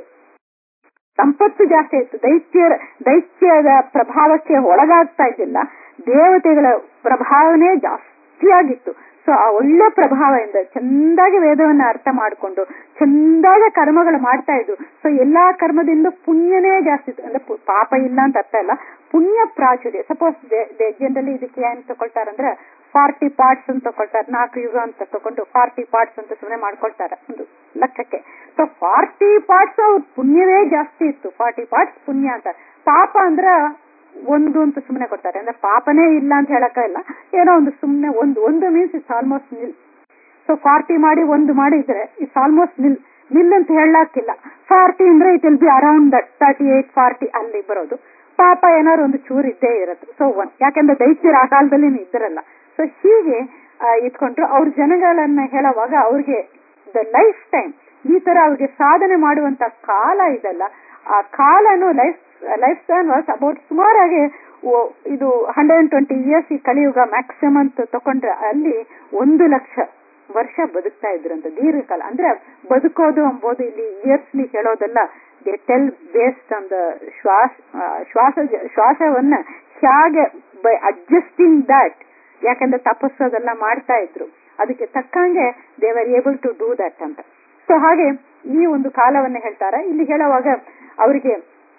ಸಂಪತ್ತು ಜಾಸ್ತಿ ಇತ್ತು ದೈತ್ಯರ ದೈತ್ಯದ ಪ್ರಭಾವಕ್ಕೆ ಒಳಗಾಗ್ತಾ ಇದ್ದಿಲ್ಲ ದೇವತೆಗಳ ಪ್ರಭಾವನೆ ಜಾಸ್ತಿಯಾಗಿತ್ತು ಸೊ ಆ ಒಳ್ಳೆ ಪ್ರಭಾವದಿಂದ ಚಂದಾಗಿ ವೇದವನ್ನ ಅರ್ಥ ಮಾಡಿಕೊಂಡು ಚಂದಾಗಿ ಕರ್ಮಗಳು ಮಾಡ್ತಾ ಇದ್ರು ಸೊ ಎಲ್ಲಾ ಕರ್ಮದಿಂದ ಪುಣ್ಯನೇ ಜಾಸ್ತಿ ಇತ್ತು ಅಂದ್ರೆ ಪು- ಪಾಪ ಇಲ್ಲ ಅಂತ ಅರ್ಥ ಇಲ್ಲ ಪುಣ್ಯ ಪ್ರಾಚುರ್ಯ ಸಪೋಸ್ ಜನರಲಿ ಇದಕ್ಕೆ ಏನ್ ತಗೊಳ್ತಾರಂದ್ರೆ ಫಾರ್ಟಿ ಪಾರ್ಟ್ಸ್ ಅಂತ ತಗೊಳ್ತಾರೆ ನಾಲ್ಕು ಯುಗ ಅಂತ ತಗೊಂಡು ಫಾರ್ಟಿ ಪಾರ್ಟ್ಸ್ ಅಂತ ಸುಮ್ಮನೆ ಮಾಡ್ಕೊಳ್ತಾರೆ ಒಂದು ಲೆಕ್ಕಕ್ಕೆ ಸೊ ಫಾರ್ಟಿ ಪಾರ್ಟ್ಸ್ ಅವ್ರ ಪುಣ್ಯವೇ ಜಾಸ್ತಿ ಇತ್ತು ಫಾರ್ಟಿ ಪಾರ್ಟ್ಸ್ ಪುಣ್ಯ ಅಂತ ಪಾಪ ಅಂದ್ರ ಒಂದು ಅಂತ ಸುಮ್ಮನೆ ಕೊಡ್ತಾರೆ ಅಂದ್ರೆ ಪಾಪನೇ ಇಲ್ಲ ಅಂತ ಹೇಳಕ್ಕ ಇಲ್ಲ ಏನೋ ಒಂದು ಸುಮ್ಮನೆ ಒಂದು ಒಂದು means it's almost nil so forty ಮಾಡಿ ಒಂದು ಮಾಡಿದ್ರೆ ಇಟ್ಸ್ ಆಲ್ಮೋಸ್ಟ್ ನಿಲ್ ನಿಲ್ ಅಂತ ಹೇಳಕ್ಕಿಲ್ಲ ಫಾರ್ಟಿ ಅಂದ್ರೆ it will be around that thirty eight forty ಅಲ್ಲಿ ಬರೋದು ಪಾಪ ಏನಾದ್ರು ಒಂದು ಚೂರು ಇದ್ದೇ ಇರುತ್ತೆ ಸೊ ಒನ್ ಯಾಕಂದ್ರೆ ದೈತ್ಯರು ಆ ಕಾಲದಲ್ಲಿ ಇದ್ರಲ್ಲ ಸೊ ಹೀಗೆ ಆ, ಇಟ್ಕೊಂಡ್ರು ಅವ್ರ ಜನಗಳನ್ನ ಹೇಳುವಾಗ ಅವ್ರಿಗೆ ದ ಲೈಫ್ ಟೈಮ್ ಈ ತರ ಅವ್ರಿಗೆ ಸಾಧನೆ ಮಾಡುವಂತ ಕಾಲ ಇದಲ್ಲ ಆ ಕಾಲನು life life span was about ಸುಮಾರಾಗಿ ಓ- ಇದು ಹಂಡ್ರೆಡ್ ಅಂಡ್ ಟ್ವೆಂಟಿ ಇಯರ್ಸ್ ಈ ಕಲಿಯುಗ ಮ್ಯಾಕ್ಸಿಮಮ್ ಅಂತ ತಕೊಂಡ್ರೆ ಅಲ್ಲಿ ಒಂದು ಲಕ್ಷ ವರ್ಷ ಬದುಕ್ತಾ ಇದ್ರಂತ ದೀರ್ಘಕಾಲ ಅಂದ್ರೆ ಬದುಕೋದು ಅಂಬೋದು ಇಲ್ಲಿ ಇಯರ್ಸ್ಲಿ ಹೇಳೋದಲ್ಲ they tell based on the ಶ್ವಾಸ ಆ, ಶ್ವಾಸ ಶ್ವಾಸವನ್ನ ಹೇಗೆ ಬೈ ಅಡ್ಜಸ್ಟಿಂಗ್ ದಟ್ ಯಾಕಂದ್ರೆ ತಪಸ್ಸು ಅದೆಲ್ಲ ಮಾಡ್ತಾ ಇದ್ರು ಅದಕ್ಕೆ ತಕ್ಕಂಗೆ they are able to do that ಅಂತ ಸೊ ಹಾಗೆ ಈ ಒಂದು ಕಾಲವನ್ನ ಹೇಳ್ತಾರೆ ಇಲ್ಲಿ ಹೇಳುವಾಗ ಅವರಿಗೆ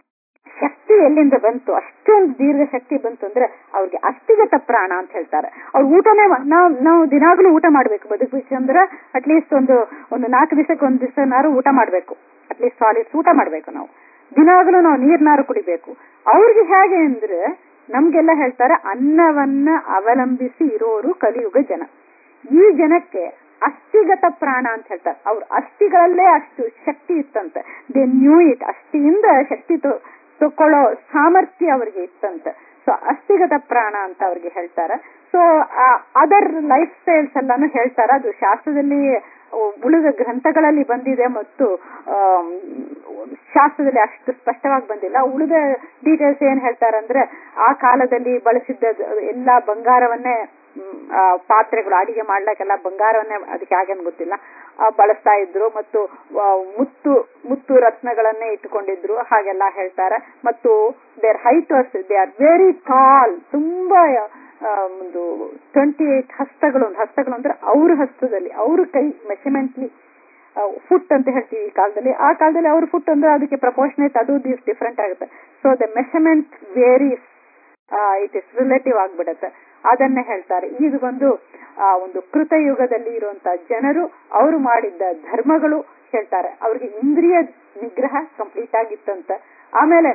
ಶಕ್ತಿ ಎಲ್ಲಿಂದ ಬಂತು ಅಷ್ಟೊಂದು ದೀರ್ಘ ಶಕ್ತಿ ಬಂತು ಅಂದ್ರೆ ಅವ್ರಿಗೆ ಅಸ್ಥಿಗತ ಪ್ರಾಣ ಅಂತ ಹೇಳ್ತಾರೆ ಅವ್ರು ಊಟನೇ ಮಾ- ನಾವು ನಾವು ದಿನಾಗ್ಲೂ ಊಟ ಮಾಡ್ಬೇಕು ಬದುಕಬೇಕಂದ್ರೆ ಅಟ್ಲೀಸ್ಟ್ ಒಂದು ಒಂದು ನಾಲ್ಕು ದಿವಸಕ್ಕೆ ಒಂದು ದಿವಸನಾರು ಊಟ ಮಾಡ್ಬೇಕು ಅಟ್ಲೀಸ್ಟ್ ಸಾಲಿಡ್ಸ್ ಊಟ ಮಾಡ್ಬೇಕು ನಾವು ದಿನಾಗ್ಲೂ ನಾವು ನೀರ್ನಾರು ಕುಡಿಬೇಕು ಅವ್ರಿಗೆ ಹೇಗೆ ಅಂದ್ರೆ ನಮ್ಗೆಲ್ಲ ಹೇಳ್ತಾರೆ ಅನ್ನವನ್ನ ಅವಲಂಬಿಸಿ ಇರೋರು ಕಲಿಯುಗ ಜನ ಈ ಜನಕ್ಕೆ ಅಸ್ಥಿಗತ ಪ್ರಾಣ ಅಂತ ಹೇಳ್ತಾರೆ ಅವ್ರ ಅಸ್ಥಿಗಳಲ್ಲೇ ಅಷ್ಟು ಶಕ್ತಿ ಇತ್ತಂತೆ ದೇ ನ್ಯೂ ಇಟ್ ಅಸ್ಥಿಯಿಂದ ಶಕ್ತಿ ತೊ- ತಕೊಳ್ಳೋ ಸಾಮರ್ಥ್ಯ ಅವ್ರಿಗೆ ಇತ್ತಂತೆ ಸೊ ಅಸ್ಥಿಗತ ಪ್ರಾಣ ಅಂತ ಅವ್ರಿಗೆ ಹೇಳ್ತಾರೆ ಸೊ ಅದರ್ ಲೈಫ್ ಸ್ಟೈಲ್ಸ್ ಎಲ್ಲಾನು ಹೇಳ್ತಾರೆ ಅದು ಶಾಸ್ತ್ರದಲ್ಲಿ ಉಳಿದ ಗ್ರಂಥಗಳಲ್ಲಿ ಬಂದಿದೆ ಮತ್ತು ಆಮ್, ಶಾಸ್ತ್ರದಲ್ಲಿ ಅಷ್ಟು ಸ್ಪಷ್ಟವಾಗಿ ಬಂದಿಲ್ಲ ಉಳಿದ ಡೀಟೇಲ್ಸ್ ಏನ್ ಹೇಳ್ತಾರೆ ಅಂದ್ರೆ ಆ ಕಾಲದಲ್ಲಿ ಬಳಸಿದ್ದ ಎಲ್ಲಾ ಬಂಗಾರವನ್ನೇ ಮ್, ಆ, ಪಾತ್ರೆಗಳು ಅಡಿಗೆ ಮಾಡ್ಲಿಕ್ಕೆಲ್ಲ ಬಂಗಾರವನ್ನೇ ಅದಕ್ಕೆ ಹಾಗೇನ್ ಗೊತ್ತಿಲ್ಲ ಆ, ಬಳಸ್ತಾ ಇದ್ರು ಮತ್ತು ಆ, ಮುತ್ತು ಮುತ್ತು ರತ್ನಗಳನ್ನೇ ಇಟ್ಟುಕೊಂಡಿದ್ರು ಹಾಗೆಲ್ಲ ಹೇಳ್ತಾರೆ ಮತ್ತು their height was they are very tall ತುಂಬಾ ಆ, ಒಂದು ಟ್ವೆಂಟಿ ಏಟ್ ಹಸ್ತಗಳು ಒಂದು ಹಸ್ತಗಳು ಅಂದ್ರೆ ಅವ್ರ ಹಸ್ತದಲ್ಲಿ ಅವ್ರ ಕೈ ಮೆಷರ್ಮೆಂಟ್ಲಿ ಫುಟ್ ಅಂತ ಹೇಳ್ತೀವಿ ಈ ಕಾಲದಲ್ಲಿ ಆ ಕಾಲದಲ್ಲಿ ಅವ್ರ ಫುಟ್ ಅಂದ್ರೆ ಅದಕ್ಕೆ ಪ್ರಪೋರ್ಷನೇಟ್ ಅದು ಡಿಫ್ರೆಂಟ್ ಆಗುತ್ತೆ so the measurement varies it is relative ಆಗ್ಬಿಡತ್ತೆ ಅದನ್ನೇ ಹೇಳ್ತಾರೆ ಇದು ಒಂದು ಆ ಒಂದು ಕೃತಯುಗದಲ್ಲಿ ಇರುವಂತ ಜನರು ಅವರು ಮಾಡಿದ್ದ ಧರ್ಮಗಳು ಹೇಳ್ತಾರೆ ಅವ್ರಿಗೆ ಇಂದ್ರಿಯ ನಿಗ್ರಹ ಕಂಪ್ಲೀಟ್ ಆಗಿತ್ತಂತ ಆಮೇಲೆ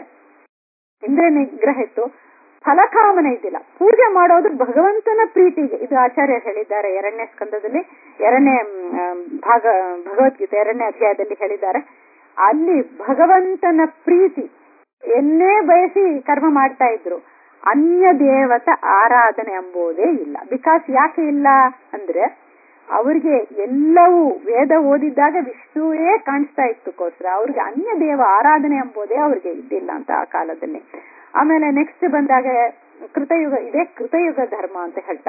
ಇಂದ್ರಿಯ ನಿಗ್ರಹ ಇತ್ತು ಫಲಕಾಮನೆ ಇದ್ದಿಲ್ಲ ಪೂಜೆ ಮಾಡೋದು ಭಗವಂತನ ಪ್ರೀತಿಗೆ ಇದು ಆಚಾರ್ಯ ಹೇಳಿದ್ದಾರೆ ಎರಡನೇ ಸ್ಕಂದದಲ್ಲಿ ಎರಡನೇ ಮ್, ಭಾಗ ಭಗವದ್ಗೀತೆ ಎರಡನೇ ಅಧ್ಯಾಯದಲ್ಲಿ ಹೇಳಿದ್ದಾರೆ ಅಲ್ಲಿ ಭಗವಂತನ ಪ್ರೀತಿ ಎನ್ನೇ ಬಯಸಿ ಕರ್ಮ ಮಾಡ್ತಾ ಇದ್ರು ಅನ್ಯ ದೇವತ ಆರಾಧನೆ ಎಂಬುದೇ ಇಲ್ಲ ಬಿಕಾಸ್ ಯಾಕೆ ಇಲ್ಲ ಅಂದ್ರೆ ಅವ್ರಿಗೆ ಎಲ್ಲವೂ ವೇದ ಓದಿದ್ದಾಗ ವಿಷ್ಣುವೇ ಕಾಣಿಸ್ತಾ ಇತ್ತು ಕೋಸ್ಕರ ಅವ್ರಿಗೆ ಅನ್ಯ ದೇವ ಆರಾಧನೆ ಎಂಬುದೇ ಅವ್ರಿಗೆ ಇದ್ದಿಲ್ಲ ಅಂತ ಆ ಕಾಲದಲ್ಲಿ ಆಮೇಲೆ ನೆಕ್ಸ್ಟ್ ಬಂದಾಗ ಕೃತಯುಗ ಇದೇ ಕೃತಯುಗ ಧರ್ಮ ಅಂತ ಹೇಳ್ತಾರೆ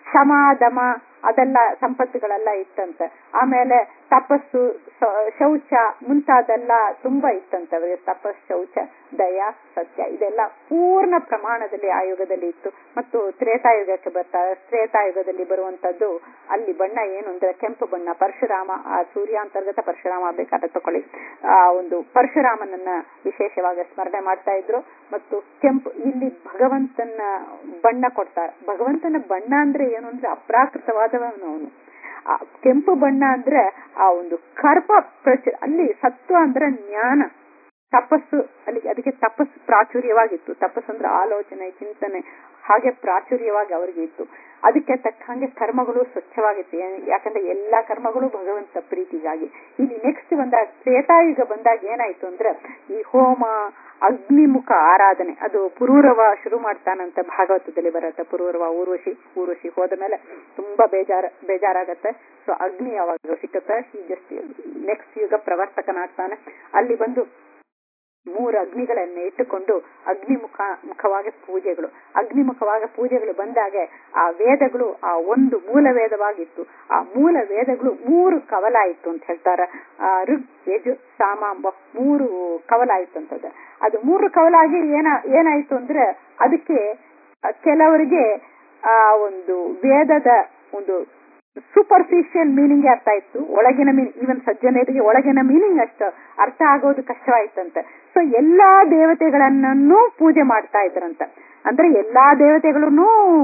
ಶಮ ದಮ ಅದೆಲ್ಲ ಸಂಪತ್ತುಗಳೆಲ್ಲ ಇತ್ತಂತೆ ಆಮೇಲೆ ತಪಸ್ಸು ಸ- ಶೌಚ ಮುಂತಾದೆಲ್ಲ ತುಂಬಾ ಇತ್ತಂತೆ ಅವರಿಗೆ ತಪಸ್ ಶೌಚ ದಯ ಸತ್ಯ ಇದೆಲ್ಲ ಪೂರ್ಣ ಪ್ರಮಾಣದಲ್ಲಿ ಆ ಯುಗದಲ್ಲಿ ಇತ್ತು ಮತ್ತು ತ್ರೇತಾಯುಗಕ್ಕೆ ಬರ್ತಾರೆ ತ್ರೇತಾಯುಗದಲ್ಲಿ ಬರುವಂತದ್ದು ಅಲ್ಲಿ ಬಣ್ಣ ಏನು ಅಂದ್ರೆ ಕೆಂಪು ಬಣ್ಣ ಪರಶುರಾಮ ಆ ಸೂರ್ಯಾಂತರ್ಗತ ಪರಶುರಾಮ ಬೇಕಾದ್ರೆ ತಕೊಳ್ಳಿ ಆ ಒಂದು ಪರಶುರಾಮನನ್ನ ವಿಶೇಷವಾಗಿ ಸ್ಮರಣೆ ಮಾಡ್ತಾ ಇದ್ರು ಮತ್ತು ಕೆಂಪು ಇಲ್ಲಿ ಭಗವಂತನ ಬಣ್ಣ ಕೊಡ್ತಾರೆ ಭಗವಂತನ ಬಣ್ಣ ಅಂದ್ರೆ ಏನು ಅಂದ್ರೆ ಅಪ್ರಾಕೃತವಾದವನು ಅವನು ಆ ಕೆಂಪು ಬಣ್ಣ ಅಂದ್ರೆ ಆ ಒಂದು ಕರ್ಮ ಪ್ರಚುರ ಅಲ್ಲಿ ಸತ್ವ ಅಂದ್ರೆ ಜ್ಞಾನ ತಪಸ್ಸು ಅಲ್ಲಿ ಅದಕ್ಕೆ ತಪಸ್ಸು ಪ್ರಾಚುರ್ಯವಾಗಿತ್ತು ತಪಸ್ಸು ಅಂದ್ರೆ ಆಲೋಚನೆ ಚಿಂತನೆ ಹಾಗೆ ಪ್ರಾಚುರ್ಯವಾಗಿ ಅವರಿಗೆ ಇತ್ತು ಅದಕ್ಕೆ ತಕ್ಕ ಹಾಗೆ ಕರ್ಮಗಳು ಸ್ವಚ್ಛವಾಗಿತ್ತು ಏನ್- ಯಾಕಂದ್ರೆ ಎಲ್ಲಾ ಕರ್ಮಗಳು ಭಗವಂತ ಪ್ರೀತಿಗಾಗಿ ಇಲ್ಲಿ ನೆಕ್ಸ್ಟ್ ಬಂದಾಗ ತ್ರೇತಾಯುಗ ಬಂದಾಗ ಏನಾಯ್ತು ಅಂದ್ರೆ ಈ ಹೋಮ ಅಗ್ನಿಮುಖ ಆರಾಧನೆ ಅದು ಪುರೂರವ ಶುರು ಮಾಡ್ತಾನಂತ ಭಾಗವತದಲ್ಲಿ ಬರುತ್ತೆ ಪುರೂರವ ಊರ್ವಶಿ ಊರ್ವಶಿ ಹೋದ ಮೇಲೆ ತುಂಬಾ ಬೇಜಾರ ಬೇಜಾರಾಗತ್ತೆ ಸೊ ಅಗ್ನಿ ಯಾವಾಗ ಸಿಕ್ಕತ್ತೆ ಜಸ್ಟ್ ನೆಕ್ಸ್ಟ್ ಯುಗ ಪ್ರವರ್ತಕನಾಗ್ತಾನೆ ಅಲ್ಲಿ ಬಂದು ಮೂರು ಅಗ್ನಿಗಳನ್ನ ಇಟ್ಟುಕೊಂಡು ಅಗ್ನಿಮುಖ ಮುಖವಾಗಿ ಪೂಜೆಗಳು ಅಗ್ನಿಮುಖವಾಗಿ ಪೂಜೆಗಳು ಬಂದಾಗ ಆ ವೇದಗಳು ಆ ಒಂದು ಮೂಲ ವೇದವಾಗಿತ್ತು ಆ ಮೂಲ ವೇದಗಳು ಮೂರು ಕವಲಾಯಿತು ಅಂತ ಹೇಳ್ತಾರೆ ಆ ಋಗ್ ಯಜು ಸಾಮ ಎಂಬ ಮೂರು ಕವಲಾಯಿತು ಅಂತದ ಅದು ಮೂರು ಕವಲಾಗಿ ಏನ ಏನಾಯ್ತು ಅಂದ್ರೆ ಅದಕ್ಕೆ ಆ, ಕೆಲವರಿಗೆ ಆ ಒಂದು ವೇದದ ಒಂದು ಸೂಪರ್ಫಿಷಿಯಲ್ ಮೀನಿಂಗ್ ಅರ್ಥ ಇತ್ತು ಒಳಗಿನ ಮೀನಿಂಗ್ ಈವನ್ ಸಜ್ಜನರಿಗೆ ಒಳಗಿನ ಮೀನಿಂಗ್ ಅಷ್ಟು ಅರ್ಥ ಆಗೋದು ಕಷ್ಟವಾಯ್ತಂತೆ ಸೊ ಎಲ್ಲಾ ದೇವತೆಗಳನ್ನೂ ಪೂಜೆ ಮಾಡ್ತಾ ಇದ್ರಂತ ಅಂದ್ರೆ ಎಲ್ಲಾ ದೇವತೆಗಳನ್ನು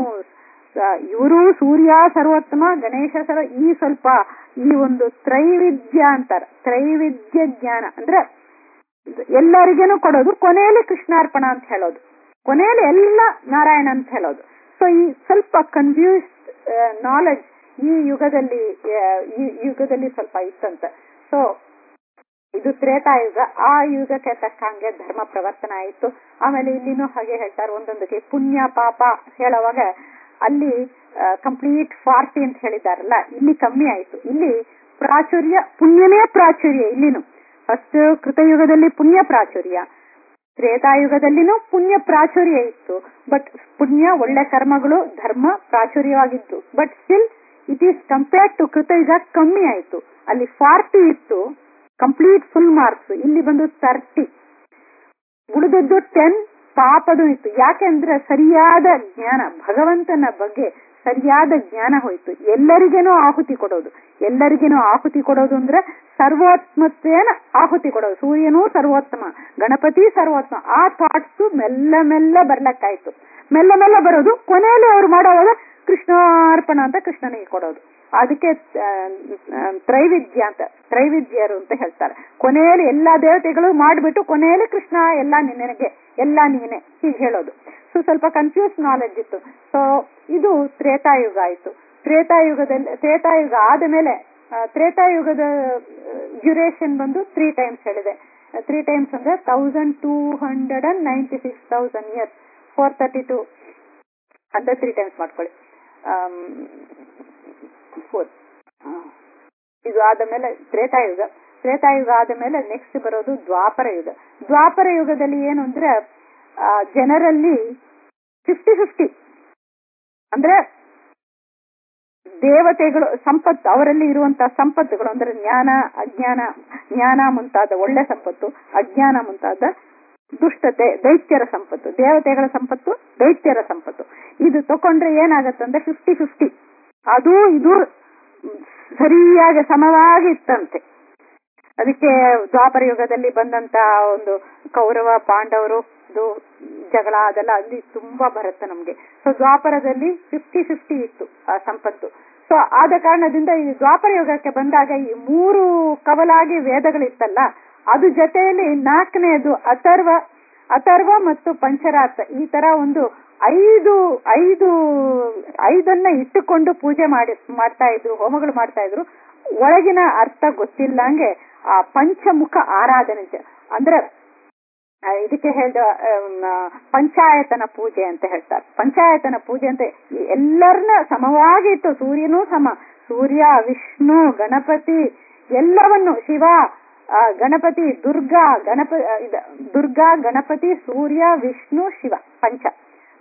ಇವರು ಸೂರ್ಯ ಸರ್ವೋತ್ತಮ ಗಣೇಶ ಸರ್ವ ಈ ಸ್ವಲ್ಪ ಈ ಒಂದು ತ್ರೈವಿಧ್ಯ ಅಂತಾರೆ ತ್ರೈವಿಧ್ಯ ಜ್ಞಾನ ಅಂದ್ರೆ ಎಲ್ಲರಿಗೇನು ಕೊಡೋದು ಕೊನೆಯಲ್ಲಿ ಕೃಷ್ಣಾರ್ಪಣ ಅಂತ ಹೇಳೋದು ಕೊನೆಯಲ್ಲಿ ಎಲ್ಲ ನಾರಾಯಣ ಅಂತ ಹೇಳೋದು ಸೊ ಈ ಸ್ವಲ್ಪ ಕನ್ಫ್ಯೂಸ್ ನಾಲೆಡ್ಜ್ ಈ ಯುಗದಲ್ಲಿ ಆ, ಈ ಯುಗದಲ್ಲಿ ಸ್ವಲ್ಪ ಇತ್ತಂತ ಸೊ ಇದು ತ್ರೇತಾಯುಗ ಆ ಯುಗಕ್ಕೆ ತಕ್ಕಂಗೆ ಧರ್ಮ ಪ್ರವರ್ತನ ಆಯಿತು ಆಮೇಲೆ ಇಲ್ಲಿನೂ ಹಾಗೆ ಹೇಳ್ತಾರೆ ಒಂದೊಂದಕ್ಕೆ ಪುಣ್ಯ ಪಾಪ ಹೇಳುವಾಗ ಅಲ್ಲಿ ಕಂಪ್ಲೀಟ್ ಫಾರ್ಟಿ ಅಂತ ಹೇಳಿದಾರಲ್ಲ ಇಲ್ಲಿ ಕಮ್ಮಿ ಆಯ್ತು ಇಲ್ಲಿ ಪ್ರಾಚುರ್ಯ ಪುಣ್ಯನೇ ಪ್ರಾಚುರ್ಯ ಇಲ್ಲಿನು ಫಸ್ಟ್ ಕೃತಯುಗದಲ್ಲಿ ಪುಣ್ಯ ಪ್ರಾಚುರ್ಯ ತ್ರೇತಾಯುಗದಲ್ಲಿನೂ ಪುಣ್ಯ ಪ್ರಾಚುರ್ಯ ಇತ್ತು ಬಟ್ ಪುಣ್ಯ ಒಳ್ಳೆ ಕರ್ಮಗಳು ಧರ್ಮ ಪ್ರಾಚುರ್ಯವಾಗಿತ್ತು but still it is compared to ಕೃತಯುಗ ಕಮ್ಮಿ ಆಯ್ತು ಅಲ್ಲಿ ಫಾರ್ಟಿ ಇತ್ತು ಕಂಪ್ಲೀಟ್ ಫುಲ್ ಮಾರ್ಕ್ಸ್ ಇಲ್ಲಿ ಬಂದು ತರ್ಟಿ ಉಳಿದದ್ದು ಟೆನ್ ಪಾಪದು ಇತ್ತು ಯಾಕೆಂದ್ರೆ ಸರಿಯಾದ ಜ್ಞಾನ ಭಗವಂತನ ಬಗ್ಗೆ ಸರಿಯಾದ ಜ್ಞಾನ ಹೋಯ್ತು ಎಲ್ಲರಿಗೇನೋ ಆಹುತಿ ಕೊಡೋದು ಎಲ್ಲರಿಗೇನೋ ಆಹುತಿ ಕೊಡೋದು ಅಂದ್ರೆ ಸರ್ವೋತ್ಮತ್ವೇನ ಆಹುತಿ ಕೊಡೋದು ಸೂರ್ಯನೂ ಸರ್ವೋತ್ತಮ ಗಣಪತಿ ಸರ್ವೋತ್ತಮ ಆ ಥಾಟ್ಸ್ ಮೆಲ್ಲ ಮೆಲ್ಲ ಬರ್ಲಕ್ಕಾಯ್ತು ಮೆಲ್ಲ ಮೆಲ್ಲ ಬರೋದು ಕೊನೆಯಲ್ಲಿ ಅವ್ರು ಮಾಡೋವಾಗ ಕೃಷ್ಣಾರ್ಪಣ ಅಂತ ಕೃಷ್ಣನಿಗೆ ಕೊಡೋದು ಅದಕ್ಕೆ ಆ, ಆ, ತ್ರೈವಿಧ್ಯ ಅಂತ ತ್ರೈವಿಧ್ಯರು ಅಂತ ಹೇಳ್ತಾರೆ ಕೊನೆಯಲ್ಲಿ ಎಲ್ಲಾ ದೇವತೆಗಳು ಮಾಡ್ಬಿಟ್ಟು ಕೊನೆಯಲ್ಲಿ ಕೃಷ್ಣ ಎಲ್ಲಾ ನಿನಗೆ ಎಲ್ಲಾ ನೀನೆ ಹೀಗೆ ಹೇಳೋದು ಸೊ ಸ್ವಲ್ಪ ಕನ್ಫ್ಯೂಸ್ ನಾಲೆಡ್ಜ್ ಇತ್ತು ಸೊ ಇದು ತ್ರೇತಾಯುಗ ಆಯ್ತು ತ್ರೇತಾಯುಗದಲ್ಲಿ ತ್ರೇತಾಯುಗ ಆದ ಮೇಲೆ ಆ, ತ್ರೇತಾಯುಗದ ಡ್ಯೂರೇಷನ್ ಬಂದು ತ್ರೀ ಟೈಮ್ಸ್ ಹೇಳಿದೆ ತ್ರೀ ಟೈಮ್ಸ್ ಅಂದ್ರೆ thousand two hundred and ninety six thousand years four thirty two ಅಂತ ತ್ರೀ ಟೈಮ್ಸ್ ಮಾಡ್ಕೊಳ್ಳಿ ಫೋರ್ ಇದು ಆದ ಮೇಲೆ ತ್ರೇತಾಯುಗ ತ್ರೇತಾಯುಗ ಆದ ಮೇಲೆ ನೆಕ್ಸ್ಟ್ ಬರೋದು ದ್ವಾಪರ ಯುಗ ದ್ವಾಪರ ಯುಗದಲ್ಲಿ ಏನು ಅಂದ್ರೆ ಆ, ಜನರಲ್ಲಿ ಫಿಫ್ಟಿ ಫಿಫ್ಟಿ ಅಂದ್ರೆ ದೇವತೆಗಳು ಸಂಪತ್ತು ಅವರಲ್ಲಿ ಇರುವಂತಹ ಸಂಪತ್ತುಗಳು ಅಂದ್ರೆ ಜ್ಞಾನ ಅಜ್ಞಾನ ಜ್ಞಾನ ಮುಂತಾದ ಒಳ್ಳೆ ಸಂಪತ್ತು ಅಜ್ಞಾನ ಮುಂತಾದ ದುಷ್ಟತೆ ದೈತ್ಯರ ಸಂಪತ್ತು ದೇವತೆಗಳ ಸಂಪತ್ತು ದೈತ್ಯರ ಸಂಪತ್ತು ಇದು ತಕೊಂಡ್ರೆ ಏನಾಗತ್ತಂದ್ರೆ ಫಿಫ್ಟಿ ಫಿಫ್ಟಿ ಅದು ಇದು ಸರಿಯಾಗಿ ಸಮವಾಗಿ ಇತ್ತಂತೆ ಅದಕ್ಕೆ ದ್ವಾಪರ ಯುಗದಲ್ಲಿ ಬಂದಂತ ಒಂದು ಕೌರವ ಪಾಂಡವರು ಇದು ಜಗಳ ಅದೆಲ್ಲ ಅಲ್ಲಿ ತುಂಬಾ ಬರುತ್ತೆ ನಮ್ಗೆ ಸೊ ದ್ವಾಪರದಲ್ಲಿ ಫಿಫ್ಟಿ ಫಿಫ್ಟಿ ಇತ್ತು ಆ ಸಂಪತ್ತು ಸೊ ಆದ ಕಾರಣದಿಂದ ಈ ದ್ವಾಪರ ಯುಗಕ್ಕೆ ಬಂದಾಗ ಈ ಮೂರು ಕವಲಾಗಿ ವೇದಗಳಿತ್ತಲ್ಲ ಅದು ಜೊತೆಯಲ್ಲಿ ನಾಲ್ಕನೆಯದು ಅಥರ್ವ ಅಥರ್ವ ಮತ್ತು ಪಂಚರಾತ್ರ ಈ ತರ ಒಂದು ಐದು ಐದು ಐದನ್ನ ಇಟ್ಟುಕೊಂಡು ಪೂಜೆ ಮಾಡಿ ಮಾಡ್ತಾ ಇದ್ರು ಹೋಮಗಳು ಮಾಡ್ತಾ ಇದ್ರು ಒಳಗಿನ ಅರ್ಥ ಗೊತ್ತಿಲ್ಲಂಗೆ ಆ ಪಂಚಮುಖ ಆರಾಧನೆ ಜ- ಅಂದ್ರೆ ಆ, ಇದಕ್ಕೆ ಹೇಳಿದ ಪಂಚಾಯತನ ಪೂಜೆ ಅಂತ ಹೇಳ್ತಾರೆ ಪಂಚಾಯತನ ಪೂಜೆ ಅಂತ ಎಲ್ಲರನ್ನ ಸಮವಾಗಿ ಇತ್ತು ಸೂರ್ಯನೂ ಸಮ ಸೂರ್ಯ ವಿಷ್ಣು ಗಣಪತಿ ಎಲ್ಲವನ್ನು ಶಿವ ಆ, ಗಣಪತಿ ದುರ್ಗಾ ಗಣಪ ಆ, ಇದ- ದುರ್ಗಾ ಗಣಪತಿ ಸೂರ್ಯ ವಿಷ್ಣು ಶಿವ ಪಂಚ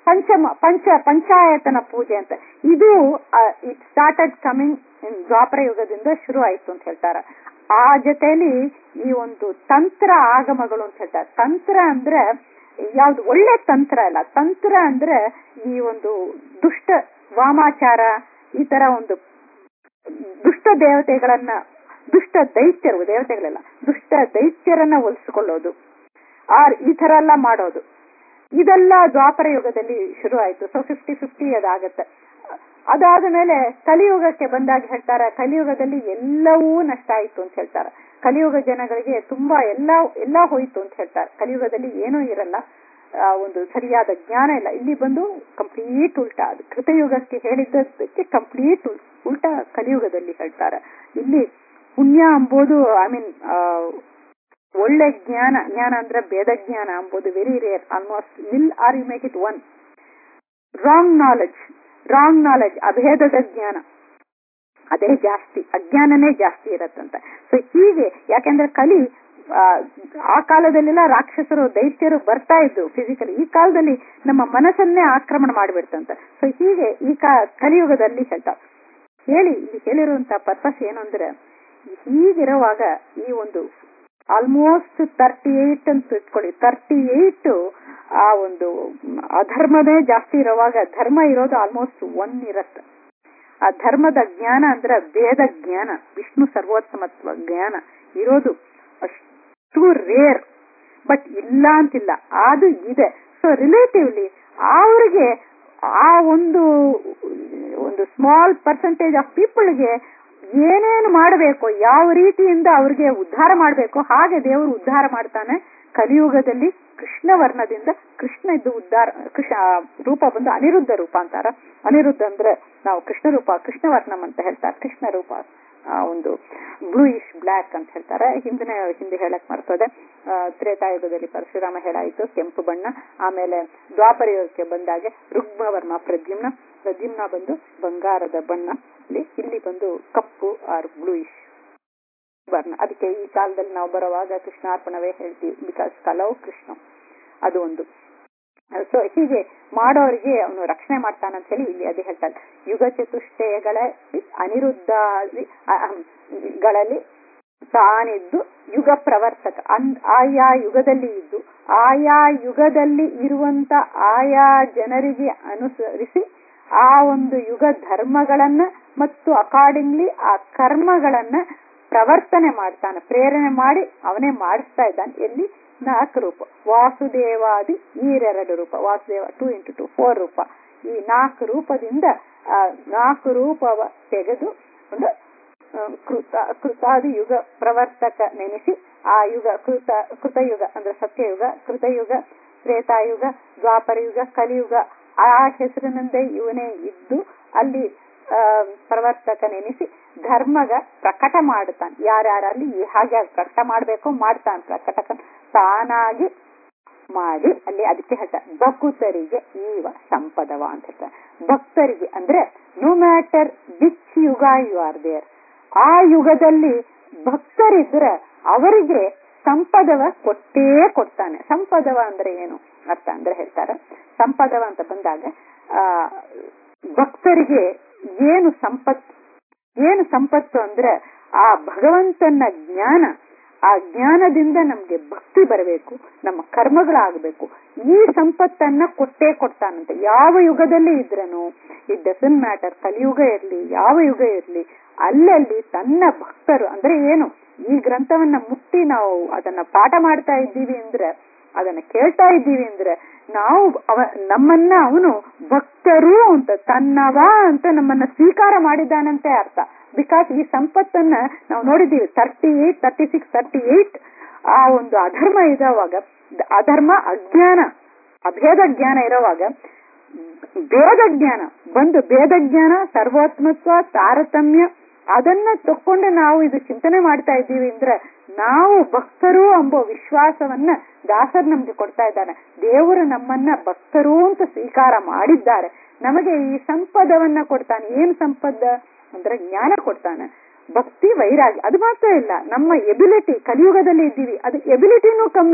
ಪಂಚಮ ಪಂಚ ಪಂಚಾಯತನ ಪೂಜೆ ಅಂತ ಇದು ಇಟ್ ಸ್ಟಾರ್ಟೆಡ್ ಕಮಿಂಗ್ ಇನ್ ದ್ವಾಪರ ಯುಗದಿಂದ ಶುರು ಆಯ್ತು ಅಂತ ಹೇಳ್ತಾರೆ ಆ ಜೊತೆಲಿ ಈ ಒಂದು ತಂತ್ರ ಆಗಮಗಳು ಅಂತ ಹೇಳ್ತಾರೆ ತಂತ್ರ ಅಂದ್ರೆ ಯಾವ್ದು ಒಳ್ಳೆ ತಂತ್ರ ಅಲ್ಲ ತಂತ್ರ ಅಂದ್ರೆ ಈ ಒಂದು ದುಷ್ಟ ವಾಮಾಚಾರ ಈ ತರ ಒಂದು ದುಷ್ಟ ದೇವತೆಗಳನ್ನ ದುಷ್ಟ ದೈತ್ಯರು ದೇವತೆಗಳೆಲ್ಲ ದುಷ್ಟ ದೈತ್ಯರನ್ನ ಒಲಿಸಿಕೊಳ್ಳೋದು ಆರ್ ಈ ತರ ಎಲ್ಲ ಮಾಡೋದು ಇದೆಲ್ಲ ದ್ವಾಪರ ಯುಗದಲ್ಲಿ ಶುರು ಆಯ್ತು ಸೊ ಫಿಫ್ಟಿ ಫಿಫ್ಟಿ ಅದಾಗತ್ತೆ ಅದಾದ ಮೇಲೆ ಕಲಿಯುಗಕ್ಕೆ ಬಂದಾಗ ಹೇಳ್ತಾರೆ ಕಲಿಯುಗದಲ್ಲಿ ಎಲ್ಲವೂ ನಷ್ಟ ಆಯ್ತು ಅಂತ ಹೇಳ್ತಾರೆ ಕಲಿಯುಗ ಜನಗಳಿಗೆ ತುಂಬಾ ಎಲ್ಲ ಎಲ್ಲ ಹೋಯ್ತು ಅಂತ ಹೇಳ್ತಾರೆ ಕಲಿಯುಗದಲ್ಲಿ ಏನೂ ಇರಲ್ಲ ಆ ಒಂದು ಸರಿಯಾದ ಜ್ಞಾನ ಇಲ್ಲ ಇಲ್ಲಿ ಬಂದು ಕಂಪ್ಲೀಟ್ ಉಲ್ಟಾ ಅದು ಕೃತಯುಗಕ್ಕೆ ಹೇಳಿದ್ದಕ್ಕೆ ಕಂಪ್ಲೀಟ್ ಉಲ್ಟಾ ಕಲಿಯುಗದಲ್ಲಿ ಹೇಳ್ತಾರೆ ಇಲ್ಲಿ ಪುಣ್ಯ ಅಂಬೋದು ಐ ಮೀನ್ ಒಳ್ಳೆ ಜ್ಞಾನ ಜ್ಞಾನ ಅಂದ್ರೆ ಭೇದ ಜ್ಞಾನ ಅಂಬೋದು very rare almost will are you make it one wrong knowledge wrong knowledge ಅಭೇದದ ಜ್ಞಾನ ಅದೇ ಜಾಸ್ತಿ ಅಜ್ಞಾನನೇ ಜಾಸ್ತಿ ಇರತ್ತಂತ ಸೊ ಹೀಗೆ ಯಾಕೆಂದ್ರೆ ಕಲಿ ಆ ಕಾಲದಲ್ಲೆಲ್ಲ ರಾಕ್ಷಸರು ದೈತ್ಯರು ಬರ್ತಾ ಇದ್ರು ಫಿಸಿಕಲಿ ಈ ಕಾಲದಲ್ಲಿ ನಮ್ಮ ಮನಸ್ಸನ್ನೇ ಆಕ್ರಮಣ ಮಾಡಿಬಿಡ್ತಂತ ಸೊ ಹೀಗೆ ಈ ಕಾ ಕಲಿಯುಗದಲ್ಲಿ ಹೇಳ್ತಾ ಹೇಳಿ ಇಲ್ಲಿ ಹೇಳಿರುವಂತ ಪರ್ಪಸ್ ಏನು ಅಂದ್ರೆ ಹೀಗಿರುವಾಗ ಈ ಒಂದು ಆಲ್ಮೋಸ್ಟ್ ತರ್ಟಿ ಏಟ್ ಅಂತ ಇಟ್ಕೊಳ್ಳಿ ತರ್ಟಿ ಏಟ್ ಆ ಒಂದು ಅಧರ್ಮನೇ ಜಾಸ್ತಿ ಇರುವಾಗ ಧರ್ಮ ಇರೋದು ಆಲ್ಮೋಸ್ಟ್ ಒನ್ ಇರತ್ತೆ ಆ ಧರ್ಮದ ಜ್ಞಾನ ಅಂದ್ರೆ ವೇದ ಜ್ಞಾನ ವಿಷ್ಣು ಸರ್ವೋತ್ತಮತ್ವ ಜ್ಞಾನ ಇರೋದು ಅಷ್ಟು ರೇರ್ ಬಟ್ ಇಲ್ಲ ಅಂತಿಲ್ಲ ಅದು ಇದೆ ಸೊ ರಿಲೇಟಿವ್ಲಿ ಅವ್ರಿಗೆ ಆ ಒಂದು ಒಂದು ಸ್ಮಾಲ್ ಪರ್ಸೆಂಟೇಜ್ ಆಫ್ ಪೀಪಲ್ಗೆ ಏನೇನು ಮಾಡಬೇಕು ಯಾವ ರೀತಿಯಿಂದ ಅವ್ರಿಗೆ ಉದ್ಧಾರ ಮಾಡಬೇಕು ಹಾಗೆ ದೇವರು ಉದ್ಧಾರ ಮಾಡ್ತಾನೆ ಕಲಿಯುಗದಲ್ಲಿ ಕೃಷ್ಣ ವರ್ಣದಿಂದ ಕೃಷ್ಣ ಇದ್ದು ಉದ್ಧಾರ ಕೃಷ್ಣ ರೂಪ ಬಂದು ಅನಿರುದ್ಧ ರೂಪ ಅಂತಾರ ಅನಿರುದ್ಧ ಅಂದ್ರೆ ನಾವು ಕೃಷ್ಣ ರೂಪ ಕೃಷ್ಣ ವರ್ಣಂ ಅಂತ ಹೇಳ್ತಾರೆ ಕೃಷ್ಣ ರೂಪ ಒಂದು ಬ್ಲೂಯಿಶ್ ಬ್ಲ್ಯಾಕ್ ಅಂತ ಹೇಳ್ತಾರೆ ಹಿಂದಿನ ಹಿಂದೆ ಹೇಳಕ್ ಬರ್ತದೆ ತ್ರೇತಾಯುಗದಲ್ಲಿ ಪರಶುರಾಮ ಹೇಳಾಯಿತು ಕೆಂಪು ಬಣ್ಣ ಆಮೇಲೆ ದ್ವಾಪರ ಯುಗಕ್ಕೆ ಬಂದಾಗೆ ರುಗ್ಮವರ್ಮ ಪ್ರದ್ಯುಮ್ನ ಪ್ರದ್ಯುಮ್ನ ಬಂದು ಬಂಗಾರದ ಬಣ್ಣ ಇಲ್ಲಿ ಬಂದು ಕಪ್ಪು ಆರ್ ಬ್ಲೂಯಿಶ್ ವರ್ಣ ಅದಕ್ಕೆ ಈ ಕಾಲದಲ್ಲಿ ನಾವು ಬರುವಾಗ ಕೃಷ್ಣಾರ್ಪಣವೇ ಹೇಳ್ತೀವಿ ಬಿಕಾಸ್ ಕಲವು ಕೃಷ್ಣ ಅದು ಒಂದು ಸೊ ಹೀಗೆ ಮಾಡೋರಿಗೆ ಅವನು ರಕ್ಷಣೆ ಮಾಡ್ತಾನಂತ ಹೇಳಿ ಇಲ್ಲಿ ಅದೇ ಹೇಳ್ತಾನೆ ಯುಗ ಚತುಷ್ಟಯಗಳ ಅನಿರುದ್ಧಗಳಲ್ಲಿ ತಾನಿದ್ದು ಯುಗ ಪ್ರವರ್ತಕ ಅನ್ ಆಯಾ ಯುಗದಲ್ಲಿ ಇದ್ದು ಆಯಾ ಯುಗದಲ್ಲಿ ಇರುವಂತ ಆಯಾ ಜನರಿಗೆ ಅನುಸರಿಸಿ ಆ ಒಂದು ಯುಗ ಧರ್ಮಗಳನ್ನ ಮತ್ತು ಅಕಾರ್ಡಿಂಗ್ಲಿ ಆ ಕರ್ಮಗಳನ್ನ ಪ್ರವರ್ತನೆ ಮಾಡ್ತಾನೆ ಪ್ರೇರಣೆ ಮಾಡಿ ಅವನೇ ಮಾಡಿಸ್ತಾ ಇದ್ದಾನೆ ಎಲ್ಲಿ ನಾಲ್ಕು ರೂಪ ವಾಸುದೇವಾದಿ ಈರೆರಡು ರೂಪ Vasudeva two into two four ರೂಪ ಈ ನಾಲ್ಕು ರೂಪದಿಂದ ಆ ನಾಲ್ಕು ರೂಪವ ತೆಗೆದು ಒಂದು ಕೃತ ಕೃತಾದಿ ಯುಗ ಪ್ರವರ್ತಕ ನೆನೆಸಿ ಆ ಯುಗ ಕೃತ ಕೃತಯುಗ ಅಂದ್ರೆ ಸತ್ಯಯುಗ ಕೃತಯುಗ ತ್ರೇತಾಯುಗ ದ್ವಾಪರಯುಗ ಕಲಿಯುಗ ಆ ಹೆಸರಿನಿಂದ ಇವನೇ ಇದ್ದು ಅಲ್ಲಿ ಪ್ರವರ್ತಕ ನೆನೆಸಿ ಧರ್ಮಗ ಪ್ರಕಟ ಮಾಡುತ್ತಾನೆ ಯಾರ್ಯಾರಲ್ಲಿ ಹಾಗೆ ಪ್ರಕಟ ಮಾಡ್ಬೇಕು ಮಾಡ್ತಾನೆ ಪ್ರಕಟಕ ತಾನಾಗಿ ಮಾಡಿ ಅಲ್ಲಿ ಅದಕ್ಕೆ ಹೇಳ್ತಾರೆ ಭಕ್ತರಿಗೆ ಈವ ಸಂಪದವ ಅಂತ ಹೇಳ್ತಾರೆ ಭಕ್ತರಿಗೆ ಅಂದ್ರೆ ನೋ ಮ್ಯಾಟರ್ ವಿಚ್ ಯುಗ ಯು ಆರ್ ದೇರ್ ಆ ಯುಗದಲ್ಲಿ ಭಕ್ತರಿದ್ರೆ ಅವರಿಗೆ ಸಂಪದವ ಕೊಟ್ಟೇ ಕೊಡ್ತಾನೆ ಸಂಪದವ ಅಂದ್ರೆ ಏನು ಅರ್ಥ ಅಂದ್ರೆ ಹೇಳ್ತಾರೆ ಸಂಪದವ ಅಂತ ಬಂದಾಗ ಆ ಭಕ್ತರಿಗೆ ಏನು ಸಂಪತ್ತು ಏನು ಸಂಪತ್ತು ಅಂದ್ರೆ ಆ ಭಗವಂತನ ಜ್ಞಾನ ಆ ಜ್ಞಾನದಿಂದ ನಮ್ಗೆ ಭಕ್ತಿ ಬರಬೇಕು ನಮ್ಮ ಕರ್ಮಗಳಾಗಬೇಕು ಈ ಸಂಪತ್ತನ್ನ ಕೊಟ್ಟೇ ಕೊಡ್ತಾನಂತೆ ಯಾವ ಯುಗದಲ್ಲಿ ಇದ್ರನು ಇಟ್ ಡಸನ್ ಮ್ಯಾಟರ್ ಕಲಿಯುಗ ಇರ್ಲಿ ಯಾವ ಯುಗ ಇರ್ಲಿ ಅಲ್ಲಲ್ಲಿ ತನ್ನ ಭಕ್ತರು ಅಂದ್ರೆ ಏನು ಈ ಗ್ರಂಥವನ್ನ ಮುಟ್ಟಿ ನಾವು ಅದನ್ನ ಪಾಠ ಮಾಡ್ತಾ ಇದ್ದೀವಿ ಅಂದ್ರೆ ಅದನ್ನ ಕೇಳ್ತಾ ಇದ್ದೀವಿ ಅಂದ್ರೆ ನಾವು ಅವ ನಮ್ಮನ್ನ ಅವನು ಭಕ್ತರು ಅಂತ ತನ್ನವ ಅಂತ ನಮ್ಮನ್ನ ಸ್ವೀಕಾರ ಮಾಡಿದ್ದಾನಂತೆ ಅರ್ಥ ಬಿಕಾಸ್ ಈ ಸಂಪತ್ತನ್ನ ನಾವು ನೋಡಿದ್ದೀವಿ thirty eight thirty six thirty eight ಆ ಒಂದು ಅಧರ್ಮ ಇರೋವಾಗ ಅಧರ್ಮ ಅಜ್ಞಾನ ಅಭೇದ ಜ್ಞಾನ ಇರೋವಾಗ ಭೇದ ಜ್ಞಾನ ಬಂದು ಭೇದ ಜ್ಞಾನ ಸರ್ವೋತ್ಮತ್ವ ತಾರತಮ್ಯ ಅದನ್ನ ತಕ್ಕೊಂಡು ನಾವು ಇದು ಚಿಂತನೆ ಮಾಡ್ತಾ ಇದ್ದೀವಿ ಅಂದ್ರೆ ನಾವು ಭಕ್ತರು ಎಂಬ ವಿಶ್ವಾಸವನ್ನ ದಾಸರ್ ನಮ್ಗೆ ಕೊಡ್ತಾ ಇದ್ದಾನೆ ದೇವರು ನಮ್ಮನ್ನ ಭಕ್ತರು ಅಂತ ಸ್ವೀಕಾರ ಮಾಡಿದ್ದಾರೆ ನಮಗೆ ಈ ಸಂಪದವನ್ನ ಕೊಡ್ತಾನೆ ಏನ್ ಸಂಪದ ಅಂದ್ರೆ ಜ್ಞಾನ ಕೊಡ್ತಾನೆ ಭಕ್ತಿ ವೈರಾಗ್ಯ ಅದು ಮಾತ್ರ ಇಲ್ಲ ನಮ್ಮ ಎಬಿಲಿಟಿ ಕಲಿಯುಗದಲ್ಲಿ ಇದ್ದೀವಿ ಅದು ಎಬಿಲಿಟಿನೂ ಕಮ್ಮಿ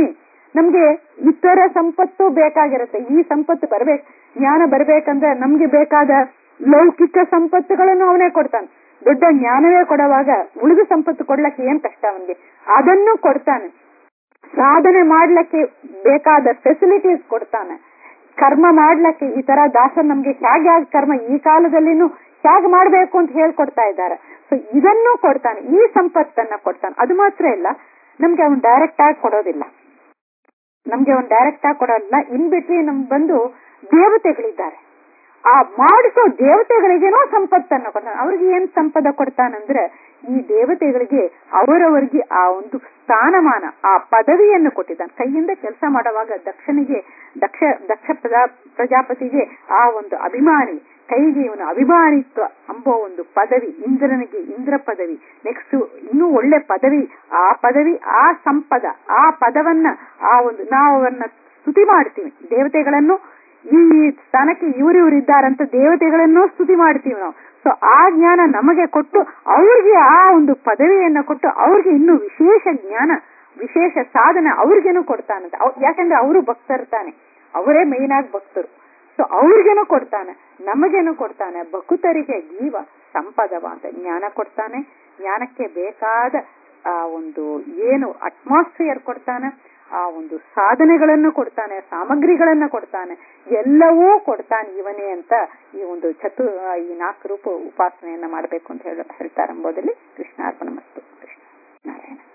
ನಮ್ಗೆ ಇತರ ಸಂಪತ್ತು ಬೇಕಾಗಿರುತ್ತೆ ಈ ಸಂಪತ್ತು ಬರ್ಬೇಕು ಜ್ಞಾನ ಬರ್ಬೇಕಂದ್ರೆ ನಮ್ಗೆ ಬೇಕಾದ ಲೌಕಿಕ ಸಂಪತ್ತುಗಳನ್ನು ಅವನೇ ಕೊಡ್ತಾನೆ ದೊಡ್ಡ ಜ್ಞಾನವೇ ಕೊಡುವಾಗ ಉಳಿದ ಸಂಪತ್ತು ಕೊಡ್ಲಕ್ಕೆ ಏನ್ ಕಷ್ಟ ಅವನಿಗೆ ಅದನ್ನು ಕೊಡ್ತಾನೆ ಸಾಧನೆ ಮಾಡ್ಲಿಕ್ಕೆ ಬೇಕಾದ ಫೆಸಿಲಿಟೀಸ್ ಕೊಡ್ತಾನೆ ಕರ್ಮ ಮಾಡ್ಲಿಕ್ಕೆ ಈ ತರ ದಾಸರು ನಮ್ಗೆ ಹೇಗೆ ಆಗ ಕರ್ಮ ಈ ಕಾಲದಲ್ಲಿನೂ ಹೇಗೆ ಮಾಡ್ಬೇಕು ಅಂತ ಹೇಳ್ಕೊಡ್ತಾ ಇದ್ದಾರೆ ಸೊ ಇದನ್ನು ಕೊಡ್ತಾನೆ ಈ ಸಂಪತ್ತನ್ನ ಕೊಡ್ತಾನೆ ಅದು ಮಾತ್ರ ಇಲ್ಲ ನಮ್ಗೆ ಅವನು ಡೈರೆಕ್ಟ್ ಆಗಿ ಕೊಡೋದಿಲ್ಲ ನಮ್ಗೆ ಅವನು ಡೈರೆಕ್ಟ್ ಆಗಿ ಕೊಡೋದಿಲ್ಲ ಇನ್ ಬಿಟ್ವೀನ್ ನಮ್ಗೆ ಬಂದು ದೇವತೆಗಳಿದ್ದಾರೆ ಆ ಮಾಡಿಸೋ ದೇವತೆಗಳಿಗೇನೋ ಸಂಪತ್ತನ್ನ ಕೊಡ್ತಾನೆ ಅವ್ರಿಗೆ ಏನ್ ಸಂಪದ ಕೊಡ್ತಾನಂದ್ರೆ ಈ ದೇವತೆಗಳಿಗೆ ಅವರವರಿಗೆ ಆ ಒಂದು ಸ್ಥಾನಮಾನ ಆ ಪದವಿಯನ್ನು ಕೊಟ್ಟಿದ್ದಾನೆ ಕೈಯಿಂದ ಕೆಲಸ ಮಾಡುವಾಗ ದಕ್ಷನಿಗೆ ದಕ್ಷ ದಕ್ಷ ಪ್ರಜಾ ಪ್ರಜಾಪತಿಗೆ ಆ ಒಂದು ಅಭಿಮಾನಿ ಕೈಗೆ ಇವನು ಅಭಿಮಾನಿತ್ವ ಅಂಬೋ ಒಂದು ಪದವಿ ಇಂದ್ರನಿಗೆ ಇಂದ್ರ ಪದವಿ ನೆಕ್ಸ್ಟ್ ಇನ್ನೂ ಒಳ್ಳೆ ಪದವಿ ಆ ಪದವಿ ಆ ಸಂಪದ ಆ ಪದವನ್ನ ಆ ಒಂದು ನಾವು ಅವನ್ನ ಸ್ತುತಿ ಮಾಡ್ತೀವಿ ದೇವತೆಗಳನ್ನು ಈ ಸ್ಥಾನಕ್ಕೆ ಇವರು ಇದ್ದಾರಂತ ದೇವತೆಗಳನ್ನು ಸ್ತುತಿ ಮಾಡ್ತೀವಿ ನಾವು ಸೊ ಆ ಜ್ಞಾನ ನಮಗೆ ಕೊಟ್ಟು ಅವ್ರಿಗೆ ಆ ಒಂದು ಪದವಿಯನ್ನ ಕೊಟ್ಟು ಅವ್ರಿಗೆ ಇನ್ನೂ ವಿಶೇಷ ಜ್ಞಾನ ವಿಶೇಷ ಸಾಧನೆ ಅವ್ರಿಗೇನು ಕೊಡ್ತಾನಂತೆ ಯಾಕಂದ್ರೆ ಅವರು ಭಕ್ತರು ತಾನೆ ಅವರೇ ಮೇನ್ ಆಗಿ ಭಕ್ತರು ಸೊ ಅವ್ರಿಗೇನು ಕೊಡ್ತಾನೆ ನಮಗೇನು ಕೊಡ್ತಾನೆ ಭಕುತರಿಗೆ ಜೀವ ಸಂಪದವ ಅಂತ ಜ್ಞಾನ ಕೊಡ್ತಾನೆ ಜ್ಞಾನಕ್ಕೆ ಬೇಕಾದ ಆ ಒಂದು ಏನು ಅಟ್ಮಾಸ್ಫಿಯರ್ ಕೊಡ್ತಾನೆ ಆ ಒಂದು ಸಾಧನೆಗಳನ್ನು ಕೊಡ್ತಾನೆ ಸಾಮಗ್ರಿಗಳನ್ನ ಕೊಡ್ತಾನೆ ಎಲ್ಲವೂ ಕೊಡ್ತಾನೆ ಇವನೇ ಅಂತ ಈ ಒಂದು ಚತು ಈ ನಾಲ್ಕು ರೂಪ ಉಪಾಸನೆಯನ್ನ ಮಾಡಬೇಕು ಅಂತ ಹೇಳ ಹೇಳ್ತಾರಂಬೋದಲ್ಲಿ ಕೃಷ್ಣಾರ್ಪಣ ಮತ್ತು ಕೃಷ್ಣ ನಾರಾಯಣ